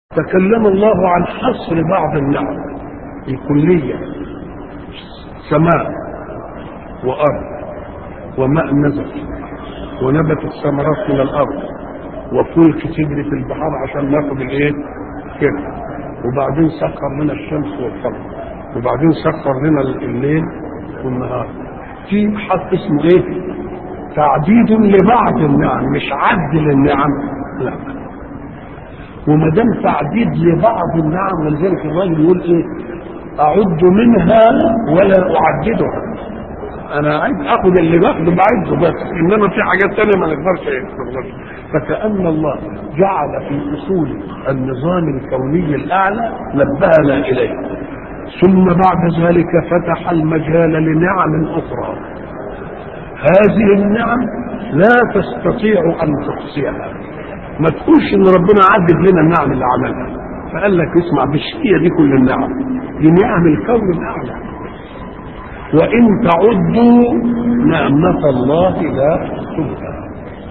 تكلم الله عن حصر بعض النعم الكلية سماء وأرض وماء نزل ونبت الثمرات من الأرض وفلك تجري في البحر عشان ناخد الايه؟ كده وبعدين سخر لنا الشمس والقمر وبعدين سخر لنا الليل والنهار في حق اسمه ايه؟ تعديد لبعض النعم مش عد للنعم لا وما دام تعديد لبعض النعم ولذلك الراجل يقول ايه؟ اعد منها ولا اعددها انا عايز اخد اللي باخده بعده بس انما في حاجات تانية ما نقدرش ايه نقدرش فكأن الله جعل في اصول النظام الكوني الاعلى نبهنا اليه ثم بعد ذلك فتح المجال لنعم اخرى هذه النعم لا تستطيع ان تحصيها ما تقولش ان ربنا عدد لنا النعم اللي عملها فقال لك اسمع مش هي دي كل النعم دي نعم الكون الاعلى وان تعدوا نعمه الله لا تحصوها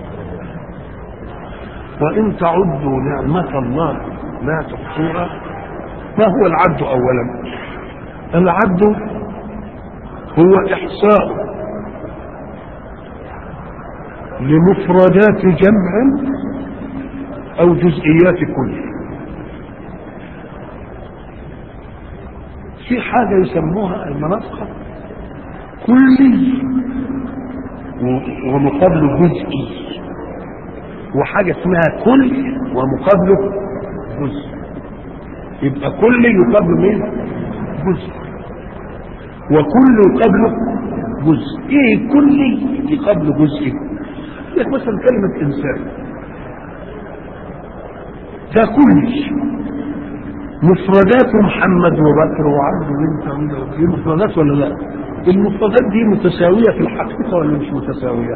وان تعدوا نعمه الله لا تحصوها ما هو العد اولا العد هو احصاء لمفردات جمع او جزئيات كل في حاجه يسموها المناطق كلي ومقابله جزئي وحاجه اسمها كل ومقابله جزء يبقى كل يقابله مين جزء وكل يقابله جزء ايه كل يقابله جزء لك مثلا كلمه انسان ده كل مفردات محمد وبكر وعبد وانت دي مفردات ولا لا؟ المفردات دي متساوية في الحقيقة ولا مش متساوية؟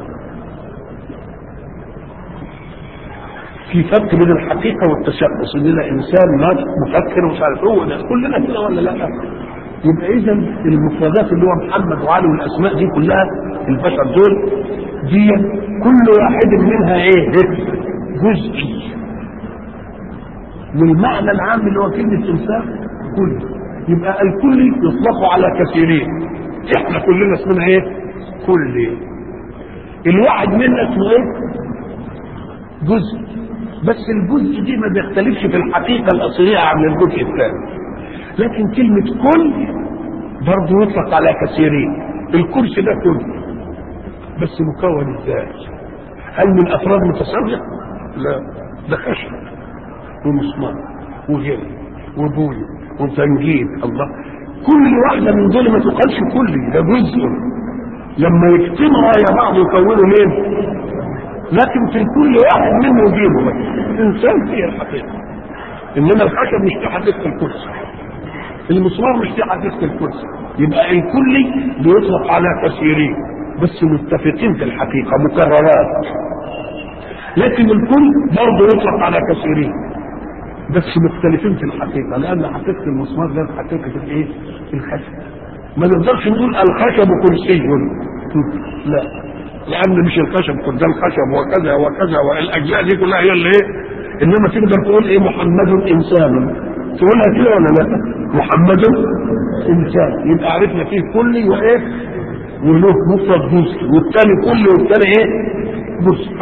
في فرق بين الحقيقة والتشخص ان ده انسان ناطق مفكر ومش عارف هو ده كلنا كده ولا لا؟ يبقى اذا المفردات اللي هو محمد وعلي والاسماء دي كلها البشر دول دي كل واحد منها ايه؟ جزئي والمعنى العام اللي هو كلمة إنسان كل يبقى الكل يطلق على كثيرين احنا كلنا اسمنا ايه؟ كل الواحد منا اسمه ايه؟ جزء بس الجزء دي ما بيختلفش في الحقيقة الأصلية عن الجزء الثاني لكن كلمة كل برضه يطلق على كثيرين الكرسي ده كل بس مكون ازاي؟ هل من أفراد متساوية؟ لا ده خشب ومسمار وغيره وبوي وتنجيد الله كل واحده من دول ما تقالش كل ده جزء لما يجتمعوا يا بعض يكونوا مين لكن في كل واحد منهم يجيبه بس انسان فيه الحقيقه انما الخشب مش في حقيقه الكرسي المسمار مش في حقيقه الكرسي يبقى الكلي بيطلق على كثيرين بس متفقين في الحقيقه مكررات لكن الكل برضه يطلق على كثيرين بس مختلفين في الحقيقة لأن حقيقة المسمار غير حقيقة الإيه؟ الخشب. ما نقدرش نقول الخشب كرسي لا لأن مش الخشب كل ده الخشب وكذا وكذا والأجزاء دي كلها هي اللي إيه؟ إنما تقدر تقول إيه محمد إنسان تقولها كده ولا لا؟ محمد إنسان يبقى عرفنا فيه كلي وإيه؟ وله مفرد جزء والثاني كلي والثاني إيه؟ جزء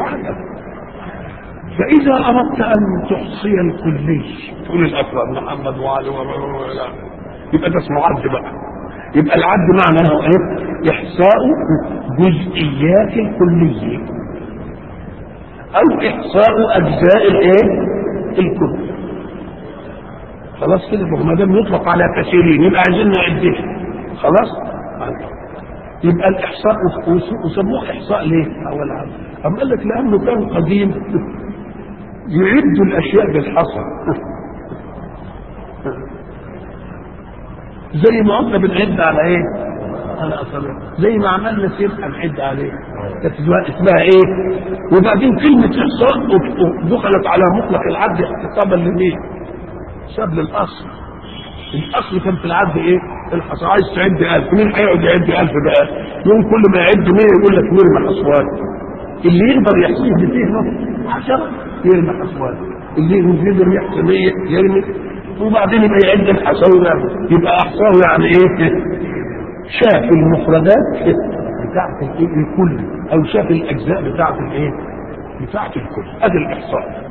فإذا أردت أن تحصي الكلي تقول الأكبر محمد وعلي ولا يبقى ده اسمه عد بقى يبقى العد معناه إيه؟ إحصاء جزئيات الكلية أو إحصاء أجزاء الإيه؟ الكل خلاص كده ما دام يطلق على كثيرين يبقى عايزين نعدها خلاص؟ يبقى الإحصاء وسموه إحصاء ليه؟ أول عام أم قال لك لأنه كان قديم يعد الاشياء بالحصر زي ما قلنا بنعد على ايه على اصابع زي ما عملنا سيف هنعد عليه كانت اسمها ايه وبعدين كلمة احصاء دخلت على مطلق العد احتسابا لمين حساب للاصل الاصل كان في العد ايه الحصى عايز تعد 1000 مين هيقعد يعد 1000 بقى يوم كل ما يعد 100 يقول لك نرمي حصوات اللي يقدر يحسيه بفهمه 10 يرمي حصوات اللي ينزل يحسن يرمي وبعدين يبقى يعد الحصاوي يبقى احصاه يعني ايه شاف المفردات بتاعت الايه الكل او شاف الاجزاء بتاعت الايه بتاعت الكل ادي الاحصاء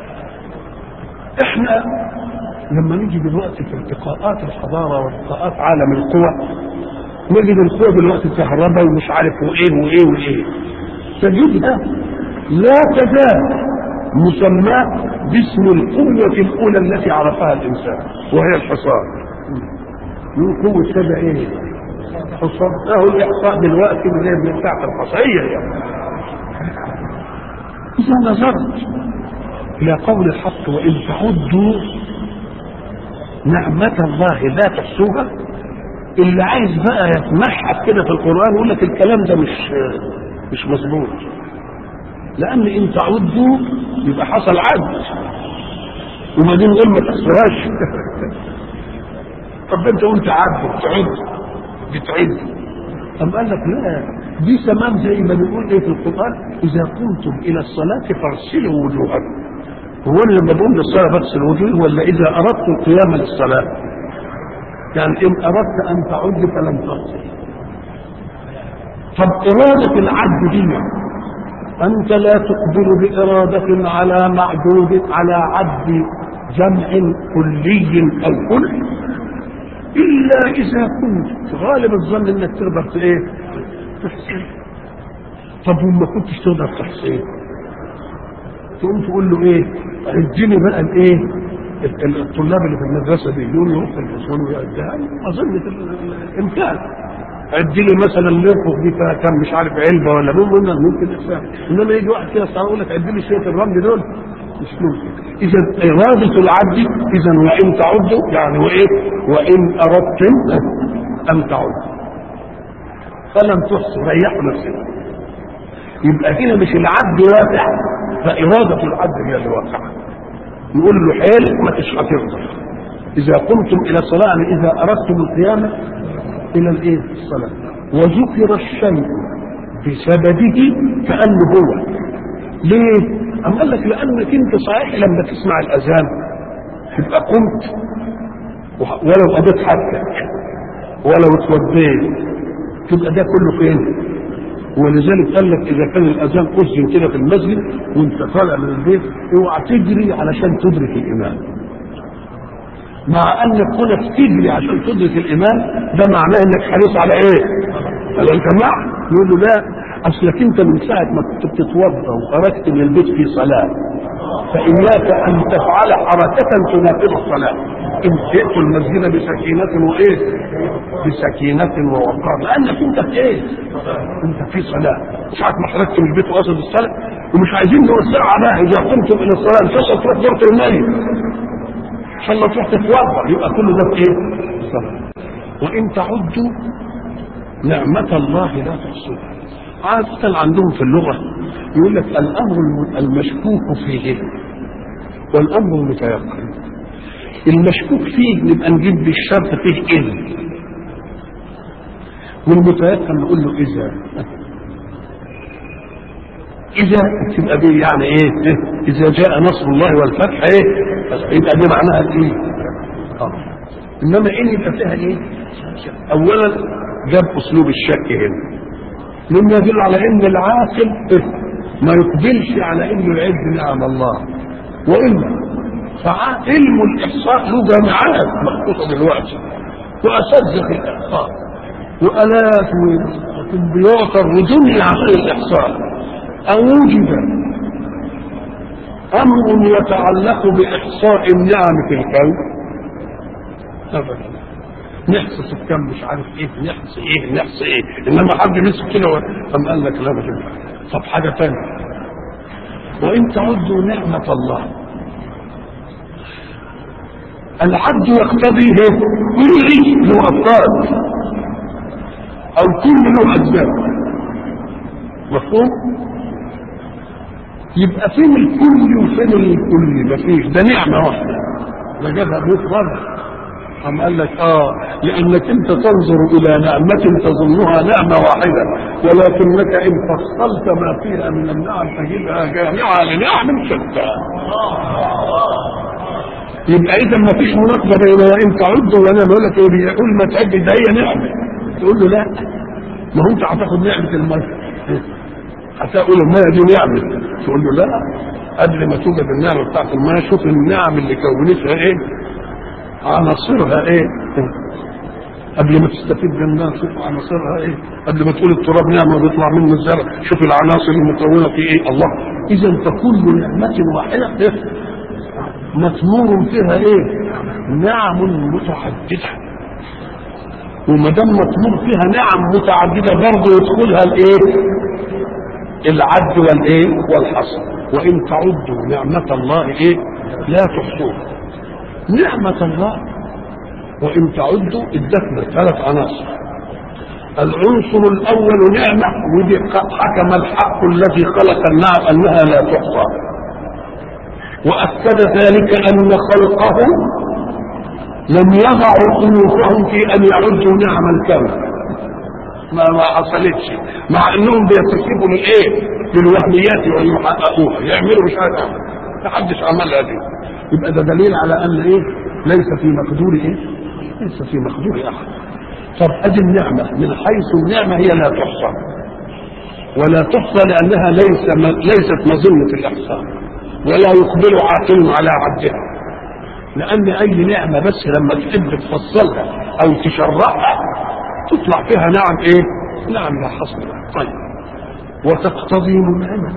احنا لما نيجي دلوقتي في التقاءات الحضاره والتقاءات عالم القوى نجد القوى دلوقتي كهرباء ومش عارف وايه وايه وايه تجدها لا تزال مسماه باسم القوة الأولى التي عرفها الإنسان وهي الحصان من قوة كذا إيه؟ حصان أهو الإحصاء دلوقتي من بتاعت الحصية يعني إذا نظرت إلى قول الحق وإن تعدوا نعمة الله لا تحصوها اللي عايز بقى يتمحك كده في القرآن يقول لك الكلام ده مش مش مظبوط لأن إن تعدوا يبقى حصل عد وبعدين نقول ما تحصوهاش طب انت قلت عد بتعد بتعد طب قال لك لا دي تمام زي ما بنقول ايه في القرآن إذا قمتم إلى الصلاة فاغسلوا وجوهكم هو انا لما بقوم للصلاه بغسل وجوهي ولا اذا اردت القيام للصلاه يعني ان اردت ان تعد فلن تغسل طب اراده العد دي انت لا تقبل باراده على معدود على عد جمع كلي او كل الا اذا كنت غالب الظن انك تقدر ايه تحسن طب وما كنتش تقدر تحسن تقوم تقول له ايه اديني بقى الايه الطلاب اللي في المدرسه دي يقول له في الاصول ويأديها اظن في الامكان ادي لي مثلا ننفخ دي فيها كم مش عارف علبه ولا ممكن ممكن اسام انما يجي واحد كده يقول لك ادي لي شويه الرمل دول مش ممكن اذا اراده العبد اذا وان تعدوا يعني وايه وان اردتم ان تعدوا فلم تحصوا ريحوا نفسكم يبقى هنا مش العبد واقع فإرادة العبد هي اللي واقعة يقول له حيل ما تش هتقدر إذا قمتم إلى الصلاة يعني إذا أردتم القيامة إلى الإيه؟ الصلاة وذكر الشيء بسببه كأنه هو ليه؟ أم قال لك لأنك أنت صحيح لما تسمع الأذان تبقى قمت ولو قضيت حاجتك ولو اتوضيت تبقى ده كله فين؟ ولذلك قال لك اذا كان الاذان اذن كده في المسجد وانت طالع من البيت اوعى تجري علشان تدرك الامام مع انك كونك تجري عشان تدرك الامام ده معناه انك حريص على ايه؟ على الجماعه يقول له لا اصلك انت من ساعه ما كنت بتتوضا وخرجت من البيت في صلاه فاياك ان تفعل حركه تناقض الصلاه ان جئت المسجد بسكينه وايه؟ بسكينه ووقار لانك انت في ايه؟ انت في صلاه ساعه ما خرجت من البيت وقصد الصلاه ومش عايزين نوسعها بقى اذا قمتم الى الصلاه ان شاء الله تروح دورة الميت عشان الله تروح تتوضا يبقى كل ده في ايه؟ الصلاه وان تعدوا نعمة الله لا تحصوها عادة عندهم في اللغة يقول لك الأمر المشكوك فيه والأمر المتيقن المشكوك فيه نبقى نجيب بالشرط فيه إذ والمتيقن نقول له إذا إذا تبقى دي يعني إيه؟ إذا جاء نصر الله والفتح إيه؟ يبقى دي معناها الإيه؟ آه. إنما إن يبقى فيها إيه؟ أولا جاب أسلوب الشك هنا مما يدل على ان العاقل ما يقبلش على انه يعد نعم الله والا فعلم الاحصاء له جامعات مخصوصه دلوقتي واساتذه في الاحصاء والاف وكمبيوتر ودنيا عن الاحصاء اوجد امر يتعلق باحصاء النعم في الكون ابدا نحصي سكان مش عارف ايه نحصي ايه نحصي ايه انما حد مسك كده قام قال لك لا ما تنفع طب حاجه ثانيه وان تعدوا نعمه الله العبد يقتضي كل له افراد او كل له اجزاء مفهوم يبقى فين الكل وفين الكل مفيش ده نعمه واحده ده جابها مفرد أم قال لك اه لانك انت تنظر الى نعمة تظنها نعمة واحدة ولكنك ان فصلت ما فيها من النعم تجدها جامعة لنعم شتى يبقى اذا ما فيش مناقضة بين ان تعدوا وانا بقول لك ايه بيقول ما تعد ده هي نعمة تقول له لا ما هو انت هتاخد نعمة المية هتقول المية دي نعمة تقول له لا قبل ما توجد النعمة بتاعت المية شوف النعم اللي كونتها ايه عناصرها ايه قبل ما تستفيد منها شوف عناصرها ايه قبل ما تقول التراب نعمه بيطلع منه الزرع شوف العناصر المكونه في ايه الله اذا فكل نعمه واحده إيه؟ مثمور فيها ايه نعم متعدده وما دام مثمور فيها نعم متعدده برضه يدخلها الايه العد والايه والحصر وان تعدوا نعمه الله ايه لا تحصوها نعمة الله وإن تعدوا ادتنا ثلاث عناصر العنصر الأول نعمة ودي حكم الحق الذي خلق النعم أنها لا تحصى وأكد ذلك أن خلقه لم يضعوا أنوفهم في أن يعدوا نعم الكون ما ما حصلتش مع انهم بيرتكبوا الايه بالوهميات ويحققوها يعملوا مش عارف ما حدش عملها دي يبقى ده دليل على ان ايه ليس في مقدور ايه ليس في مقدور احد طب ادي النعمه من حيث النعمه هي لا تحصى ولا تحصى لانها ليس ليست مظنه الاحصاء ولا يقبل عاقل على عبدها لان اي نعمه بس لما تحب تفصلها او تشرحها تطلع فيها نعم ايه نعم لا حصر لها طيب وتقتضي منعما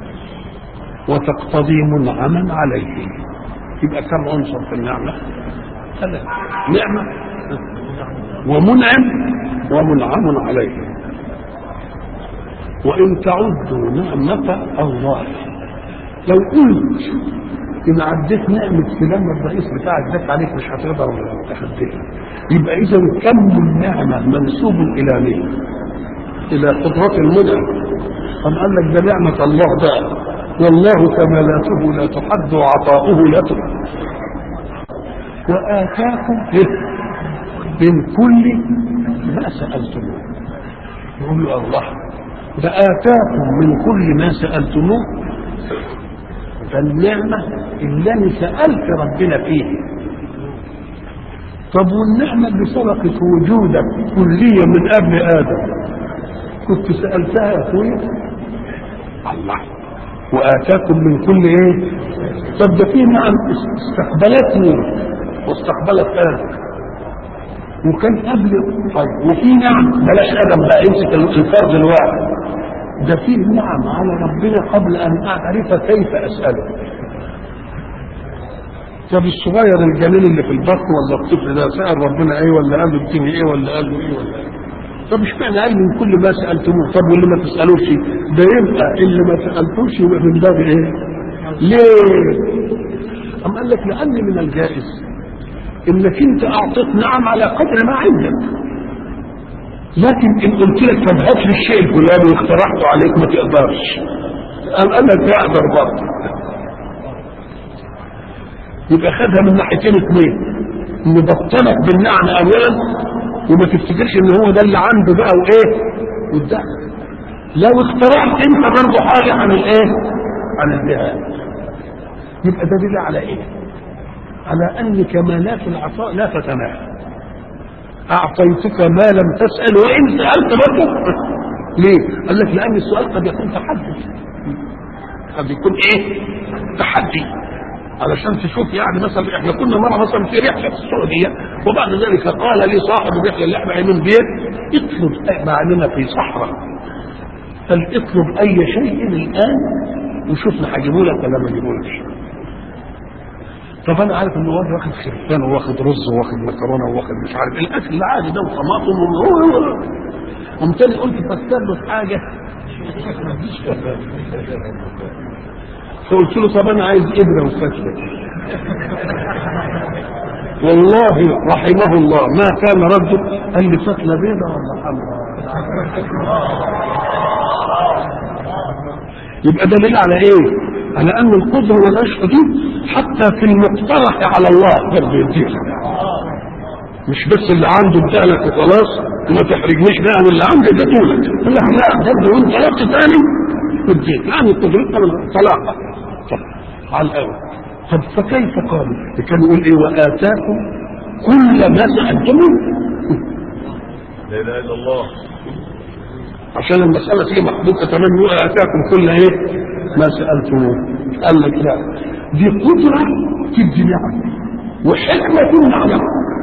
وتقتضي منعما عليه يبقى كم عنصر في النعمة ثلاثة نعمة ومنعم ومنعم عليه وإن تعدوا نعمة الله لو قلت إن عديت نعمة فلان الرئيس بتاعك جت عليك مش هتقدر تحديها يبقى إذا كم النعمة منسوب إلى مين؟ إلى قدرة المنعم أم قال لك ده نعمة الله ده والله كمالاته لا تحد وعطاؤه لا تحد وآتاكم من كل ما سألتموه يقول له الله ده آتاكم من كل ما سألتموه فالنعمة اللي أنا سألت ربنا فيه طب والنعمة اللي سبقت وجودك كلية من قبل آدم كنت سألتها يا أخويا الله وآتاكم من كل إيه طب ده في نعم استقبلتني واستقبلت آدم وكان قبل طيب وفي نعم بلاش آدم بقى يمسك الفرد الواحد ده فيه نعم على ربنا قبل أن أعرف كيف أسأله طب الصغير الجليل اللي في البطن ولا الطفل ده سأل ربنا ايه ولا قال له اديني ايه ولا قال له ايه ولا ايه طب مش معنى قال من كل ما سألتموه طب واللي ما تسألوش ده يبقى اللي ما سألتوش يبقى من باب ايه ليه أم قال لك لأن من الجائز انك انت اعطيت نعم على قدر ما عندك لكن ان قلت لك طب هات لي الشيء الفلاني واقترحته عليك ما تقدرش قام قال لك اقدر برضه يبقى خدها من ناحيتين اثنين مبطنك بالنعم اولا وما تفتكرش ان هو ده اللي عنده بقى وايه والدخل لو اخترعت انت برضه حاجه عن الايه عن الذهاب يبقى ده دليل على ايه على ان كمالات العطاء لا تتناهى اعطيتك ما لم تسال وان سالت برضه ليه قال لك لان السؤال قد يكون تحدي قد يكون ايه تحدي علشان تشوف يعني مثلا احنا كنا مره مثلا في رحله في السعوديه وبعد ذلك قال لي صاحب الرحله اللي احنا من بيت اطلب مع اننا في صحراء قال اطلب اي شيء الان وشوفنا هجيبه لك ولا ما اجيبهولكش طب انا عارف ان الواد واخد خرفان وواخد رز وواخد مكرونه وواخد مش عارف الاكل العادي ده وطماطم قمت تاني قلت فكر له في حاجه فقلت له طب انا عايز ابره وفتله والله رحمه الله ما كان رده قال لي فتله بيضه ولا حمراء يبقى دليل على ايه؟ على ان القدره والعشق دي حتى في المقترح على الله برضه يديها مش بس اللي عنده ادالك وخلاص وما تحرجنيش بقى من اللي عندي ده دولك لا لا برضه وانت طلبت تاني اديت يعني قدرتنا من طلاقه طب على الاول طب فكيف قالوا؟ كان يقول ايه واتاكم كل ما سالتموه لا اله الا الله عشان المسألة تيجي محبوكة تمام يقول آتاكم كل إيه ما سألتموه قال لك لا دي قدرة في الدنيا وحكمة في النعمة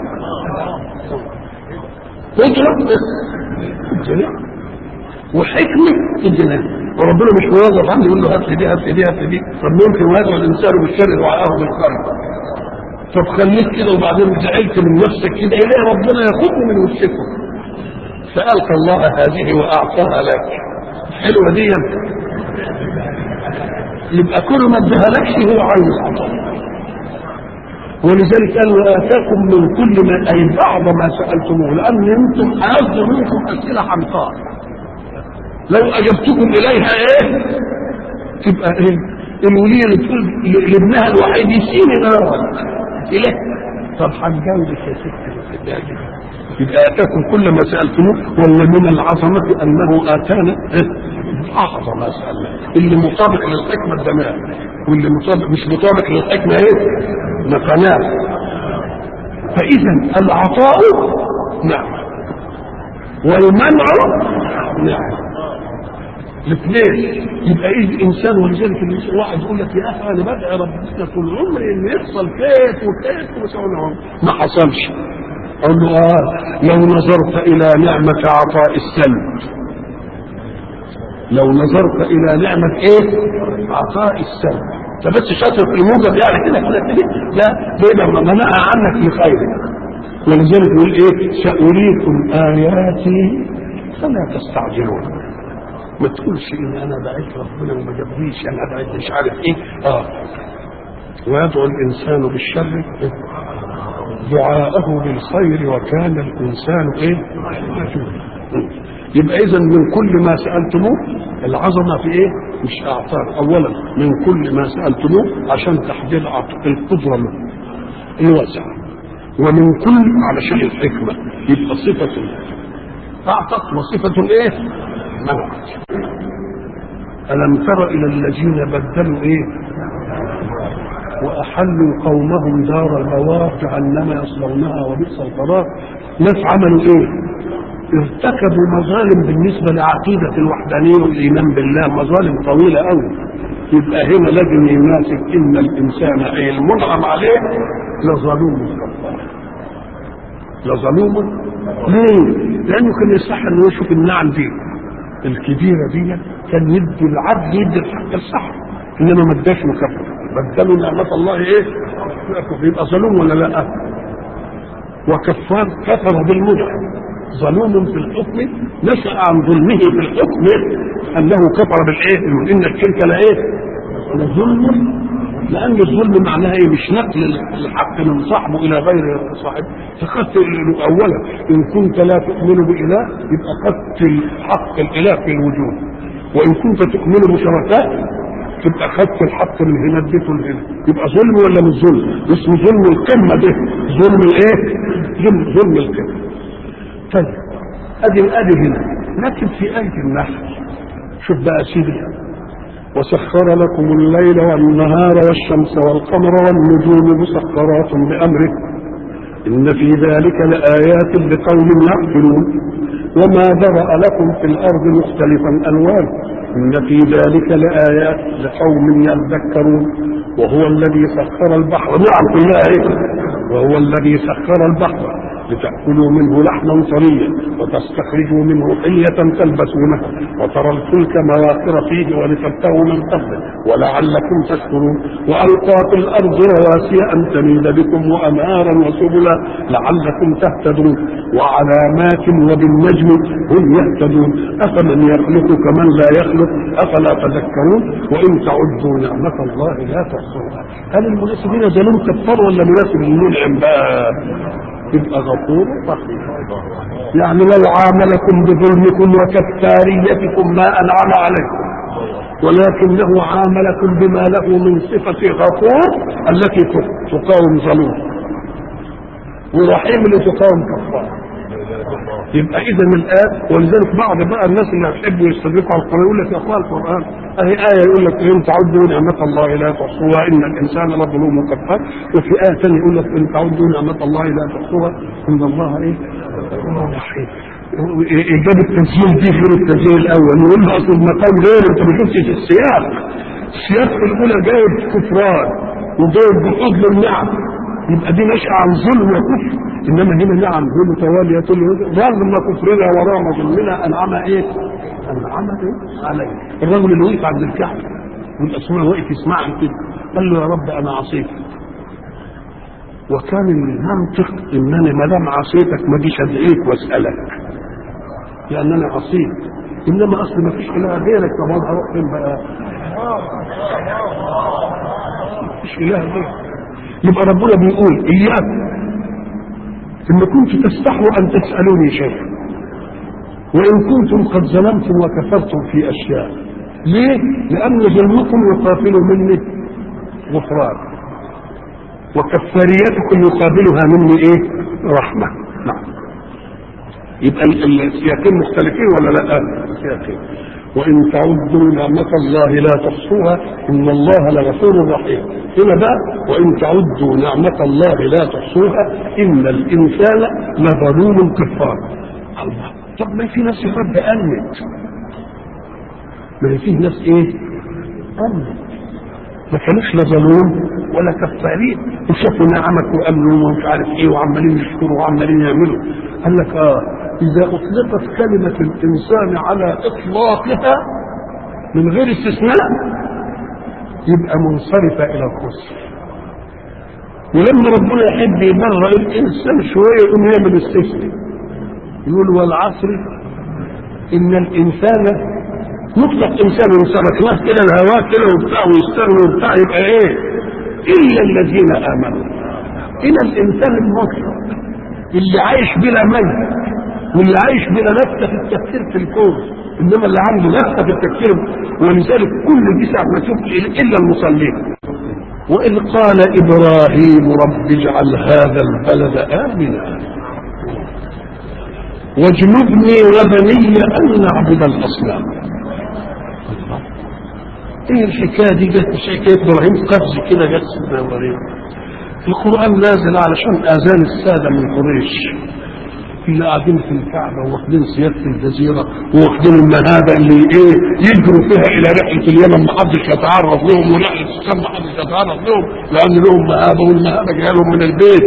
قدرة في الدنيا وحكمة في الدنيا وربنا مش موظف عنده يقول له هات لي دي هات لي دي هات لي دي طب ممكن ويدعو الإنسان بالشر دعاءه بالخير طب خليك كده وبعدين زعلت من نفسك كده ليه ربنا ياخذني من وشكم سألت الله هذه وأعطاها لك حلوة دي يبقى كل ما ادها لكش هو عايز عطاء ولذلك قال وآتاكم من كل ما أي بعض ما سألتموه لأن أنتم هيصدر منكم أسئلة حمقاء لو أجبتكم إليها إيه تبقى إيه الولية اللي تقول لابنها الوحيد يسيني الأول إليه طب هنجاوبك يا ستي يبقى اتاكم كل ما سالتموه ولا من العظمه انه اتانا اعظم ما سالنا اللي مطابق للحكمه الدماء واللي مطابق مش مطابق للحكمه ايه؟ نقناه فاذا العطاء نعمه والمنع نعمه الاثنين يبقى ايه الانسان ولذلك الواحد يقول لك يا اخي انا بدعي ربنا طول عمري ان يحصل كيف وكيف وسوي ما حصلش اقول له اه لو نظرت الى نعمة عطاء السلب لو نظرت الى نعمة ايه عطاء السلب انت بس شاطر في الموجب يعني كده كده كده لا ده لما منعها عنك لخيرك ولذلك يقول ايه سأريكم آياتي فلا تستعجلون ما تقولش ان انا بعت ربنا وما جابليش انا بعت مش عارف ايه اه ويدعو الانسان بالشر دعاءه بالخير وكان الانسان ايه يبقى اذا من كل ما سالتموه العظمه في ايه مش اعطاء اولا من كل ما سالتموه عشان تحديد القدره له الواسعه ومن كل علشان الحكمه يبقى صفه اعطت وصفه ايه منعت الم تر الى الذين بدلوا ايه واحلوا قومهم دار البوار جهنم يصلونها وبئس القرار ناس عملوا ايه ارتكبوا مظالم بالنسبه لعقيده الوحدانيه والايمان بالله مظالم طويله قوي يبقى هنا لازم يناسب ان الانسان اي المنعم عليه لظلوم كفار لظلوم ليه؟ لانه كان يصح انه يشوف النعم دي الكبيره دي كان يدي العدل يدي الحق الصح انما ما اداش مكافاه بدلوا نعمة الله ايه؟ يبقى ظلوم ولا لا؟ وكفار كفر بالمنعم ظلوم في الحكم نشأ عن ظلمه في الحكم انه كفر بالايه؟ ان الشرك لا ايه؟ لظلم لان الظلم معناها ايه؟ مش نقل الحق من صاحبه الى غير صاحبه فقدت اولا ان كنت لا تؤمن باله يبقى قدت حق الاله في الوجود وان كنت تؤمن بشركاء تبقى خدت الحق من هنا اديته لهنا يبقى ظلم ولا مش ظلم؟ اسمه ظلم القمه ده ظلم الايه؟ ظلم ظلم القمه. طيب ادي ادي هنا لكن في ايه النحل شوف بقى سيدي وسخر لكم الليل والنهار والشمس والقمر والنجوم مسخرات بامره ان في ذلك لايات لقوم يعقلون وما ذرا لكم في الارض مختلفا الوانه إن في ذلك لآيات لقوم يذكرون وهو الذي سخر البحر نعم كلها إيه وهو الذي سخر البحر لتأكلوا منه لحما طريا وتستخرجوا منه حلية تلبسونها وترى الفلك مواخر فيه ولتبتغوا من فضله ولعلكم تشكرون وألقى في الأرض رواسي أن تميد بكم وأنهارا وسبلا لعلكم تهتدون وعلامات وبالنجم هم يهتدون أفمن يخلق كمن لا يخلق أفلا تذكرون وإن تعدوا نعمة الله لا تحصوها هل المناسبين ظلم كفار ولا مناسب المنعم بقى يبقى غفور رحيم يعني لو عاملكم بظلمكم وكفاريتكم ما انعم عليكم ولكنه عاملكم بما له من صفة غفور التي تقاوم ظلوم ورحيم اللي تقاوم كفار يبقى اذا الآية ولذلك بعض بقى الناس اللي يحبوا يستدركوا على القرآن يقول لك يا اخوان القرآن اهي آية يقول لك ان تعدوا نعمة الله لا تحصوها ان الانسان لظلوم كفار وفي آية ثانية يقول لك ان تعدوا نعمة الله لا تحصوها ان الله ايه؟ الله رحيم ايجاب التسجيل دي غير التسجيل الاول يقول له اصل المقام غير انت ما شفتش السياق السياق الاولى جايب كفران وجايب بحوث للنعم يبقى دي نشأة عن ظلم وكفر انما هنا نعم هي متوالية رغم كفرنا ورغم ظلمنا انعم ايه؟ انعم ايه؟ عليه الرجل اللي وقف عند الكعبة والاسماء واقف يسمعها كده قال له يا رب انا عصيت وكان المنطق انني ما دام عصيتك ما اجيش ادعيك واسالك لانني عصيت انما اصل ما فيش اله غيرك طب انا اروح فين بقى؟ مفيش اله غيرك يبقى ربنا بيقول اياكم إن كنت تستحوا أن تسألوني شيئا وإن كنتم قد ظلمتم وكفرتم في أشياء ليه؟ لأن ظلمكم يقابل مني غفران وكفاريتكم يقابلها مني إيه؟ رحمة نعم يبقى السياقين مختلفين ولا لا؟ السياقين وإن تعدوا نعمة الله لا تحصوها إن الله لغفور رحيم هنا بقى وإن تعدوا نعمة الله لا تحصوها إن الإنسان لظلوم كفار الله طب ما في ناس يا رب أمنت ما في ناس إيه؟ أمنت ما كانوش لا ظلوم ولا كفارين وشافوا نعمك وامنوا ومش عارف ايه وعمالين يشكروا وعمالين يعملوا قال لك اه اذا اطلقت كلمه الانسان على اطلاقها من غير استثناء يبقى منصرفه الى الخسر ولما ربنا يحب يبرر الانسان شويه يقوم يعمل استثناء يقول والعصر ان الانسان مطلق انسان وسرقناه كده الهواء كده وبتاع ويستغنوا وبتاع يبقى ايه؟ الا الذين امنوا الى الانسان المطلق اللي عايش بلا ميت واللي عايش بلا نفسه في التفكير في الكون انما اللي عنده نفسه في التفكير ولذلك كل دي ساعه ما تشوف الا المصلين واذ قال ابراهيم رب اجعل هذا البلد امنا واجنبني وبني ان نعبد الاصنام ايه الحكايه دي جت مش حكايه ابراهيم قفز كده جت سيدنا ابراهيم القران نازل علشان اذان الساده من قريش اللي قاعدين في الكعبه واخدين سياده الجزيره واخدين المهابه اللي ايه يجروا فيها الى رحله اليمن ما حدش يتعرض لهم ورحله الشام ما حدش يتعرض لهم لان لهم مهابه والمهابه جايه لهم من البيت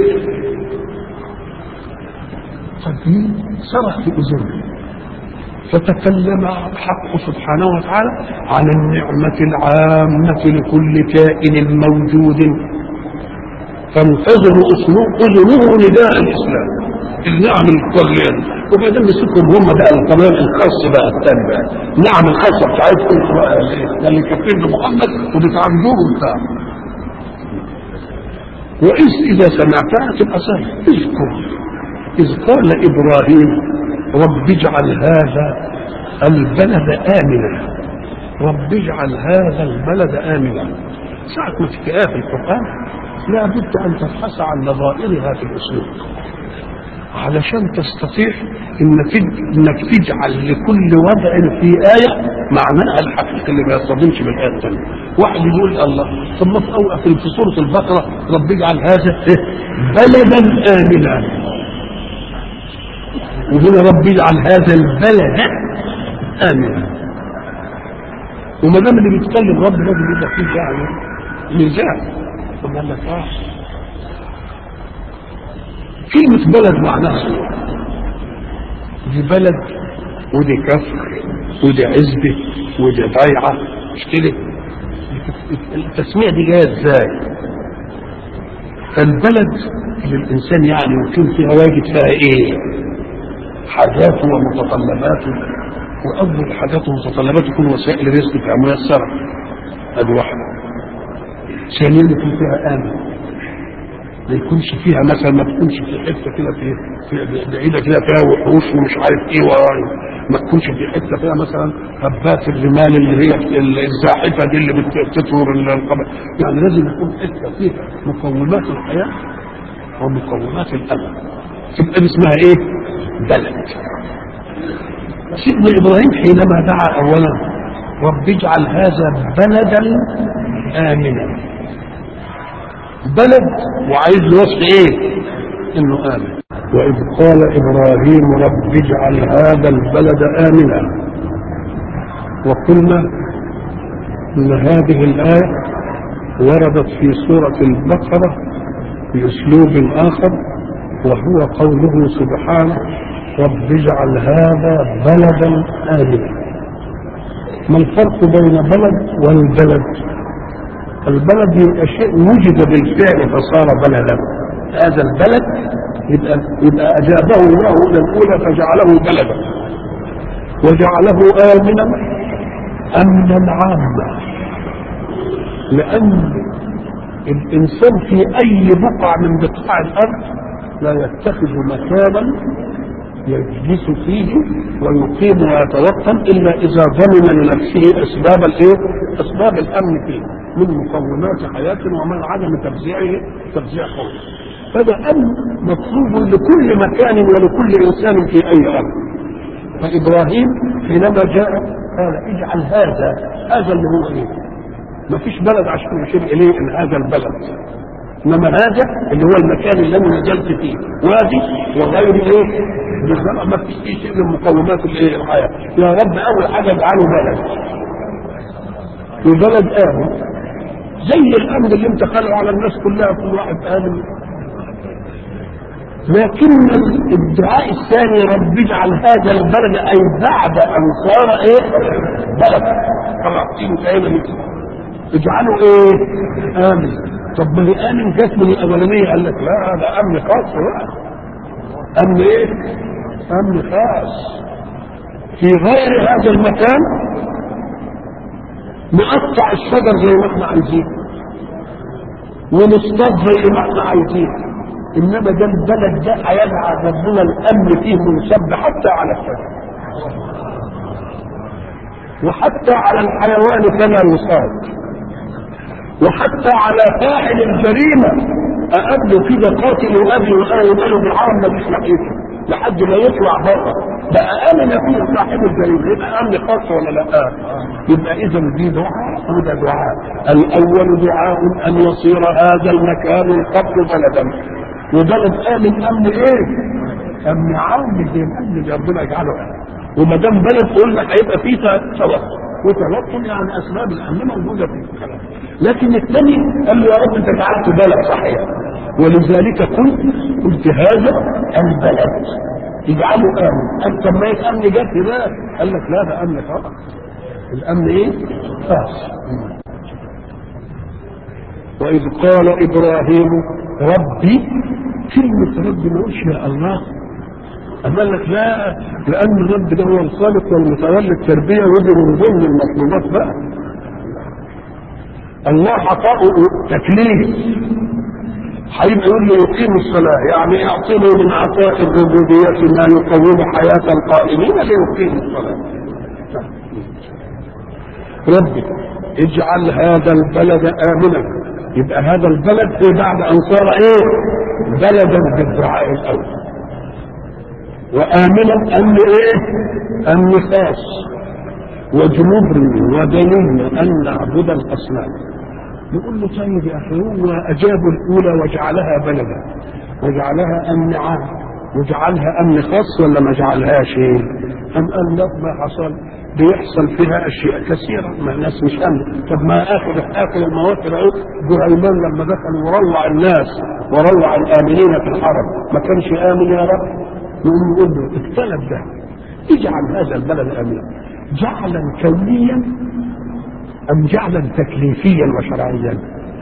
فالدين صرخ في اذنهم فتكلم الحق سبحانه وتعالى عن النعمة العامة لكل كائن موجود فانتظر أذنه نداء الإسلام النعم الكلية وبعدين مسكهم هم بقى القضايا الخاص بقى الثاني بقى النعم الخاصة بتاعتكم بقى اللي كافرين بمحمد وبتعبدوه بتاع وإذ إذا سمعتها تبقى سهل اذكر إذ قال إبراهيم رب اجعل هذا البلد آمنا رب اجعل هذا البلد آمنا ساعة ما تجي آية في القرآن لابد أن تبحث عن نظائرها في الأسلوب علشان تستطيع إنك إنك تجعل لكل وضع في آية معناها الحقيقي اللي ما يصطدمش بالآية الثانية. واحد يقول الله ثم في أول في سورة البقرة رب اجعل هذا بلدا آمنا وهنا رب يجعل هذا البلد امنا وما دام اللي بيتكلم رب لازم يبقى فيه يعني ميزان طب قال لك اه كلمة بلد معناها دي بلد ودي كفر ودي عزبة ودي ضيعة مش كده التسمية دي جاية ازاي فالبلد اللي الانسان يعني يكون فيها واجد فيها ايه حاجاته ومتطلباته واول حاجاته ومتطلباته تكون وسائل رزق فيها ميسره ادي واحده ثانيا يكون فيها امن ما يكونش فيها مثلا ما تكونش في حته كده في, في بعيده كده فيها وحوش ومش عارف ايه وراي ما تكونش في حته فيها مثلا هبات الرمال اللي هي الزاحفه دي اللي بتطور القبر يعني لازم يكون حته فيها مقومات الحياه ومقومات الامن تبقى دي اسمها ايه؟ بلد سيدنا ابراهيم حينما دعا اولا رب اجعل هذا بلدا امنا بلد وعايز له وصف ايه؟ انه امن واذ قال ابراهيم رب اجعل هذا البلد امنا وقلنا ان هذه الايه وردت في سوره البقره باسلوب اخر وهو قوله سبحانه رب اجعل هذا بلدا امنا ما الفرق بين بلد والبلد البلد يبقى شيء وجد بالفعل فصار بلدا هذا البلد يبقى يبقى اجابه الله الى الاولى فجعله بلدا وجعله امنا امنا عاما لان الانسان في اي بقعه من بقاع الارض لا يتخذ مكانا يجلس فيه ويقيم ويتوطن الا اذا ضمن لنفسه اسباب الايه؟ اسباب الامن فيه من مقومات حياه ومن عدم تفزيعه تفزيع قوي. هذا امن مطلوب لكل مكان ولكل انسان في اي ارض. فابراهيم حينما جاء قال اجعل هذا هذا اللي هو ايه؟ ما فيش بلد عشان يشير اليه ان هذا البلد انما هذا اللي هو المكان اللي انا نزلت فيه وادي وغير ايه بالزرع ما فيش فيه شيء من مقومات الايه الحياه يا رب اول حاجه اجعله بلد وبلد امن زي الامن اللي انت خلقه على الناس كلها كل واحد امن لكن الدعاء الثاني رب اجعل هذا البلد اي بعد ان صار ايه بلد خلاص انتهينا من كده اجعله ايه امن طب ما هي امن جت من الاولانيه قال لك لا هذا امن خاص بقى امن ايه امن خاص في غير هذا المكان نقطع الشجر زي ما احنا عايزين ونصطاد زي ما احنا عايزين انما ده البلد ده هيجعل ربنا الامن فيه منسب حتى على الشجر وحتى على الحيوان كما يصاد وحتى على فاعل الجريمه اقابله كده قاتل وابي واهل ماله بالعرب ما فيش ناحيته لحد ما يطلع بره بقى امن فيه صاحب الجريمه يبقى امن خاص ولا لا؟ يبقى اذا دي دعاء وده دعاء الاول دعاء ان يصير هذا المكان القبر بلدا وبلد امن امن ايه؟ امن عام زي الامن اللي ربنا يجعله وما دام بلد قلنا هيبقى فيه توكل وتوكل يعني اسباب الامن موجوده في الكلام لكن الثاني قال له يا رب انت جعلت بلد صحيح ولذلك قلت قلت هذا البلد اجعله امن انت ما الامن جت ده قال لك لا ده امن خاص الامن ايه خاص واذ قال ابراهيم ربي كلمه ربي ما قلش يا الله أما قال لك لا لأن الرب ده هو الخالق والمتولي التربية ودي من ضمن المطلوبات بقى الله عطاؤه تكليف هيبقى يقول له يقيم الصلاة يعني يعطيني من عطاء الربوبية ما يقوم حياة القائمين ليقيم الصلاة ربي اجعل هذا البلد آمنا يبقى هذا البلد إيه بعد أن صار إيه بلدا بالدعاء الأول وآمنا أمن إيه أمن خاص وجنوبني ودليل أن نعبد الأصنام يقول له طيب يا أخي هو أجابوا الأولى وجعلها بلدا وجعلها أمن عام وجعلها أمن خاص ولا ما جعلهاش إيه؟ أم قال لا ما حصل بيحصل فيها أشياء كثيرة ما الناس مش أمن طب ما آخر آخر المواقف أهو جهيمان لما دخل وروع الناس وروع الآمنين في الحرم ما كانش آمن يا رب يقوم يقول له اختلف ده اجعل هذا البلد امنا جعلا كونيا ام جعلا تكليفيا وشرعيا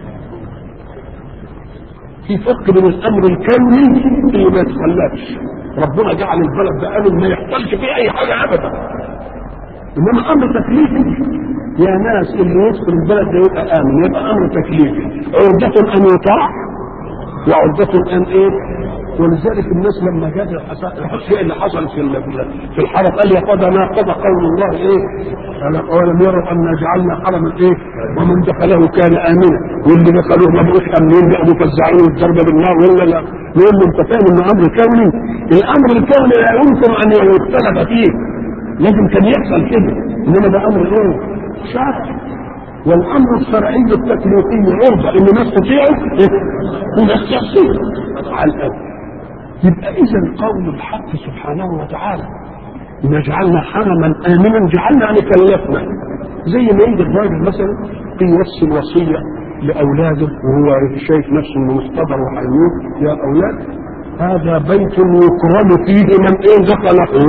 في فرق بين الامر الكوني اللي ما يتخلفش ربنا جعل البلد ده امن ما يحصلش فيه اي حاجه ابدا انما امر تكليفي يا ناس اللي يدخل البلد ده يبقى امن يبقى امر تكليفي عرضة ان يطاع وعرضة ان ايه ولذلك الناس لما جاء الشيء اللي حصل في في الحرم قال يا قد ناقض قول الله ايه؟ اولم يروا ان جعلنا حرما ايه؟ ومن دخله كان امنا واللي دخلوه ما بقوش امنين بقوا مفزعين الضرب بالنار ولا لا لان انت فاهم انه امر كوني الامر الكوني لا يمكن ان يختلف فيه لازم كان يحصل كده انما ده امر ايه؟ شرعي والامر الشرعي التكليفي يرضى ان الناس تطيعه وناس تعصيه على الاول يبقى اذا قول الحق سبحانه وتعالى إن جعلنا حرما امنا جعلنا ان كلفنا زي ما يجي الراجل مثلا يوصي الوصيه لاولاده وهو شايف نفسه انه مستضر وحيوط يا اولاد هذا بيت يكرم فيه من ايه دخله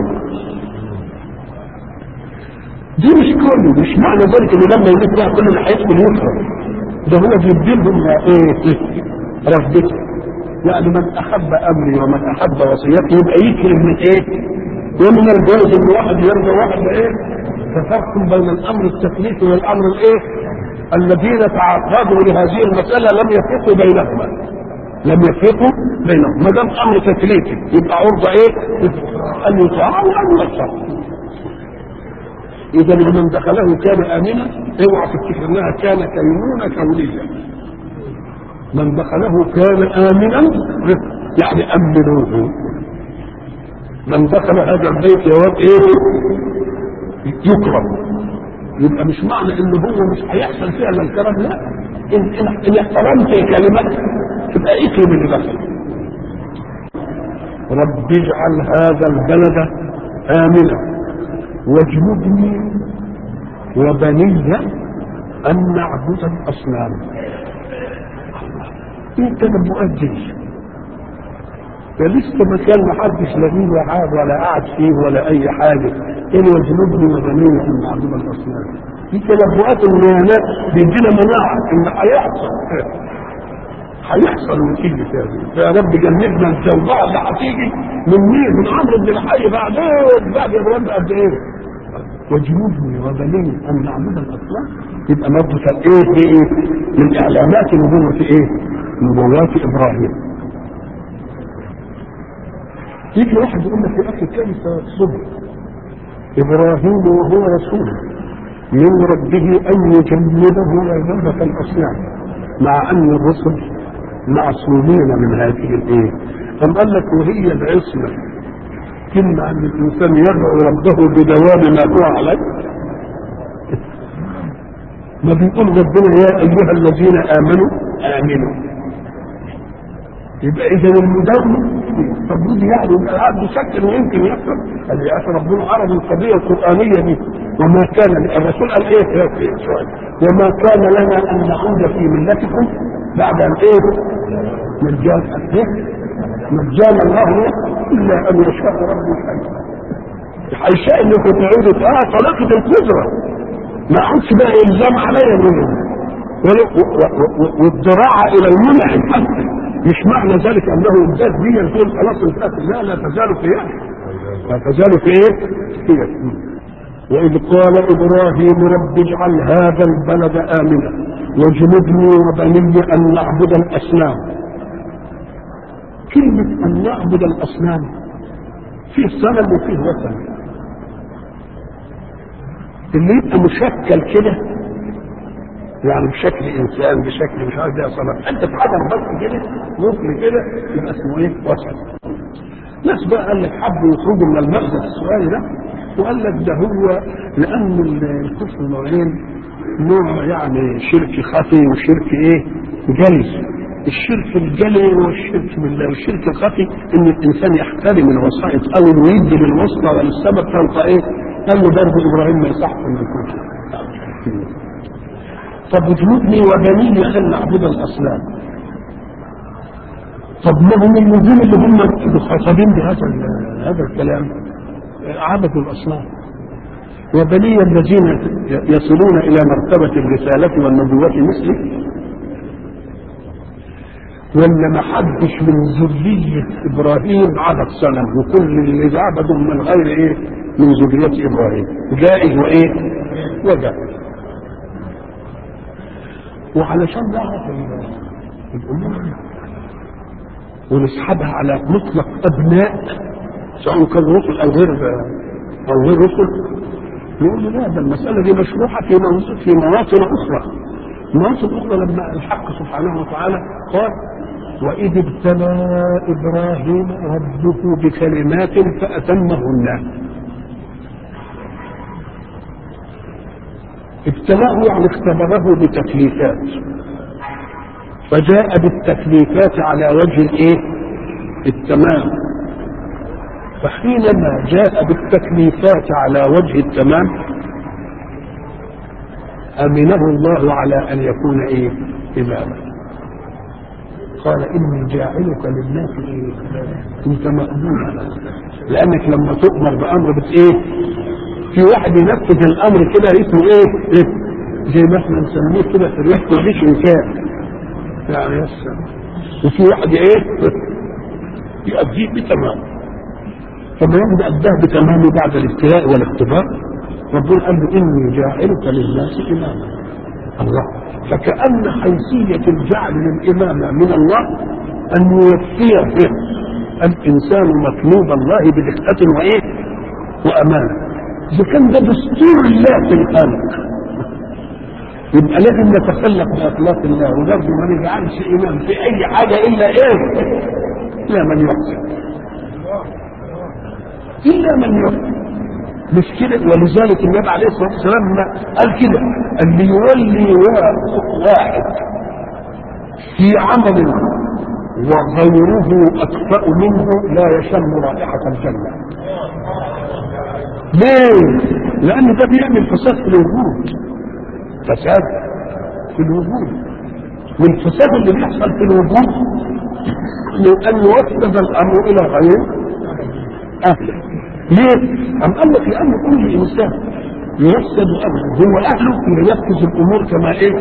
دي مش كله مش معنى ذلك ان لما يجيب بقى كل اللي هيدخل يكرم ده هو بيديلهم ايه رغبته يعني من احب امري ومن احب وصيتي يبقى يكرم من ايه؟ ومن الجائز ان واحد يرضى واحد ايه؟ ففرق بين الامر التكليفي والامر الايه؟ الذين تعرضوا لهذه المساله لم يفرقوا بينهما لم يفرقوا بينهم ما دام امر تكليفي يبقى عرضه ايه؟ ان يطاع وان يعصى اذا من دخله كان امنا اوعى تفتكر انها كان كينونه كونيه من دخله كان امنا يعني امنوه من دخل هذا البيت يا واد ايه يكرم يبقى مش معنى ان هو مش هيحصل فعلا الكلام لا ان ان, إن احترمت كلمات تبقى اكرم اللي دخل رب اجعل هذا البلد امنا واجنبني وبني ان نعبد الاصنام انت مؤجل ده لسه مكان ما حدش لا فيه وحاب ولا قاعد فيه ولا اي حاجه ان وجنوبني وبنيه ان نعبد الاصنام دي تنبؤات الميانات بيدينا مناعه ان هيحصل هيحصل نتيجه هذه فيا رب جنبنا الجوباء اللي هتيجي من مين؟ من عمرو بن الحي بعدين بعد ابراهيم قد ايه؟ وجنوبني وبنيه ان نعبد الاصنام يبقى برضه ايه ايه من اعلانات نبوه ايه؟ نبوات ابراهيم يجي واحد يقول لك يا اخي كيف صدق ابراهيم وهو رسول من ربه ان يجنبه عباده الاصنام مع ان الرسل معصومين من هذه الايه أم قال لك وهي العصمه كلمه ان الانسان يدعو ربه بدوام ما هو عليه ما بيقول ربنا يا ايها الذين امنوا امنوا يبقى اذا المداومه المفروض يعني يبقى العبد شك انه يمكن يحصل قال يا اخي ربنا عرض القضيه القرانيه دي وما كان الرسول قال ايه في سؤال وما كان لنا ان نعود في ملتكم بعد ان ايه مجانا ايه مجانا الله الا ان يشاء ربي شيئا هيشاء انكم تعودوا اه طلاقه القدره ما عودش بقى الزام عليا منهم والذراعه الى المنعم حتى مش معنى ذلك انه ازداد بي يقول خلاص انتهت لا لا تزال في لا تزال في ايه؟ في وإذ قال إبراهيم رب اجعل هذا البلد آمنا واجنبني وبني أن نعبد الأصنام كلمة أن نعبد الأصنام فيه صنم وفيه وثن اللي يبقى مشكل كده يعني بشكل انسان بشكل مش عارف ده صنم انت في عدم بس كده ممكن كده يبقى اسمه ايه وثن ناس بقى قال لك حبوا يخرجوا من المغزى السؤالي ده وقال لك ده هو لان الكفر نوعين نوع يعني شرك خفي وشرك ايه جلي الشرك الجلي والشرك بالله والشرك الخفي ان الانسان يحترم الوسائط او ويدي للوسطى وللسبب فوق ايه قال له برضه ابراهيم ما يصح من الكفر طب وجنودني وبني ان نعبد الاصنام طب ما هم النجوم اللي هم مخاطبين بهذا هذا الكلام عبدوا الاصنام وبني الذين يصلون الى مرتبه الرساله والنبوه مثلي ولا ما حدش من ذريه ابراهيم عبد صنم وكل اللي عبدوا من غير ايه من ذريه ابراهيم جائز وايه وجائز وعلشان نعرف الامور ونسحبها على مطلق ابناء سواء كان رسل او غير او غير رسل نقول له لا ده المساله دي مشروحه في في مواطن اخرى مواطن اخرى لما الحق سبحانه وتعالى قال وإذ ابتلى إبراهيم ربه بكلمات فأتمهن ابتلاه يعني اختبره بتكليفات فجاء بالتكليفات على وجه الايه التمام فحينما جاء بالتكليفات على وجه التمام امنه الله على ان يكون ايه اماما قال اني جاعلك للناس ايه انت مامون لانك لما تؤمر بامر بت ايه في واحد ينفذ الامر كده اسمه ايه, إيه؟ زي ما احنا نسميه كده في الريح مفيش انسان يعني يسر وفي واحد ايه يؤديه بتمام فما يبدا اداه بتمامه بعد الابتلاء والاختبار ربنا قال له اني جاعلك للناس اماما الله فكأن حيثية الجعل للإمامة من الله أن يوفي به الإنسان مطلوب الله بدقة وإيه وأمانة إذا كان ده دستور الله في الخلق يبقى لازم نتخلق بأخلاق الله ولازم ما نجعلش إمام في أي حاجة إلا إيه؟ إلا من يحسن إلا من يحسن مش كده ولذلك النبي عليه الصلاه والسلام قال كده اللي يولي واحد في عمل وغيره اكفأ منه لا يشم رائحه الجنه. ليه؟ لان ده بيعمل فساد في الوجود. فساد في الوجود. والفساد اللي بيحصل في الوجود لان يوفد الامر الى غير اهله. ليه؟ أم قال لك لأن كل إنسان يفسد أمره هو أهله ينفذ الأمور كما إيه؟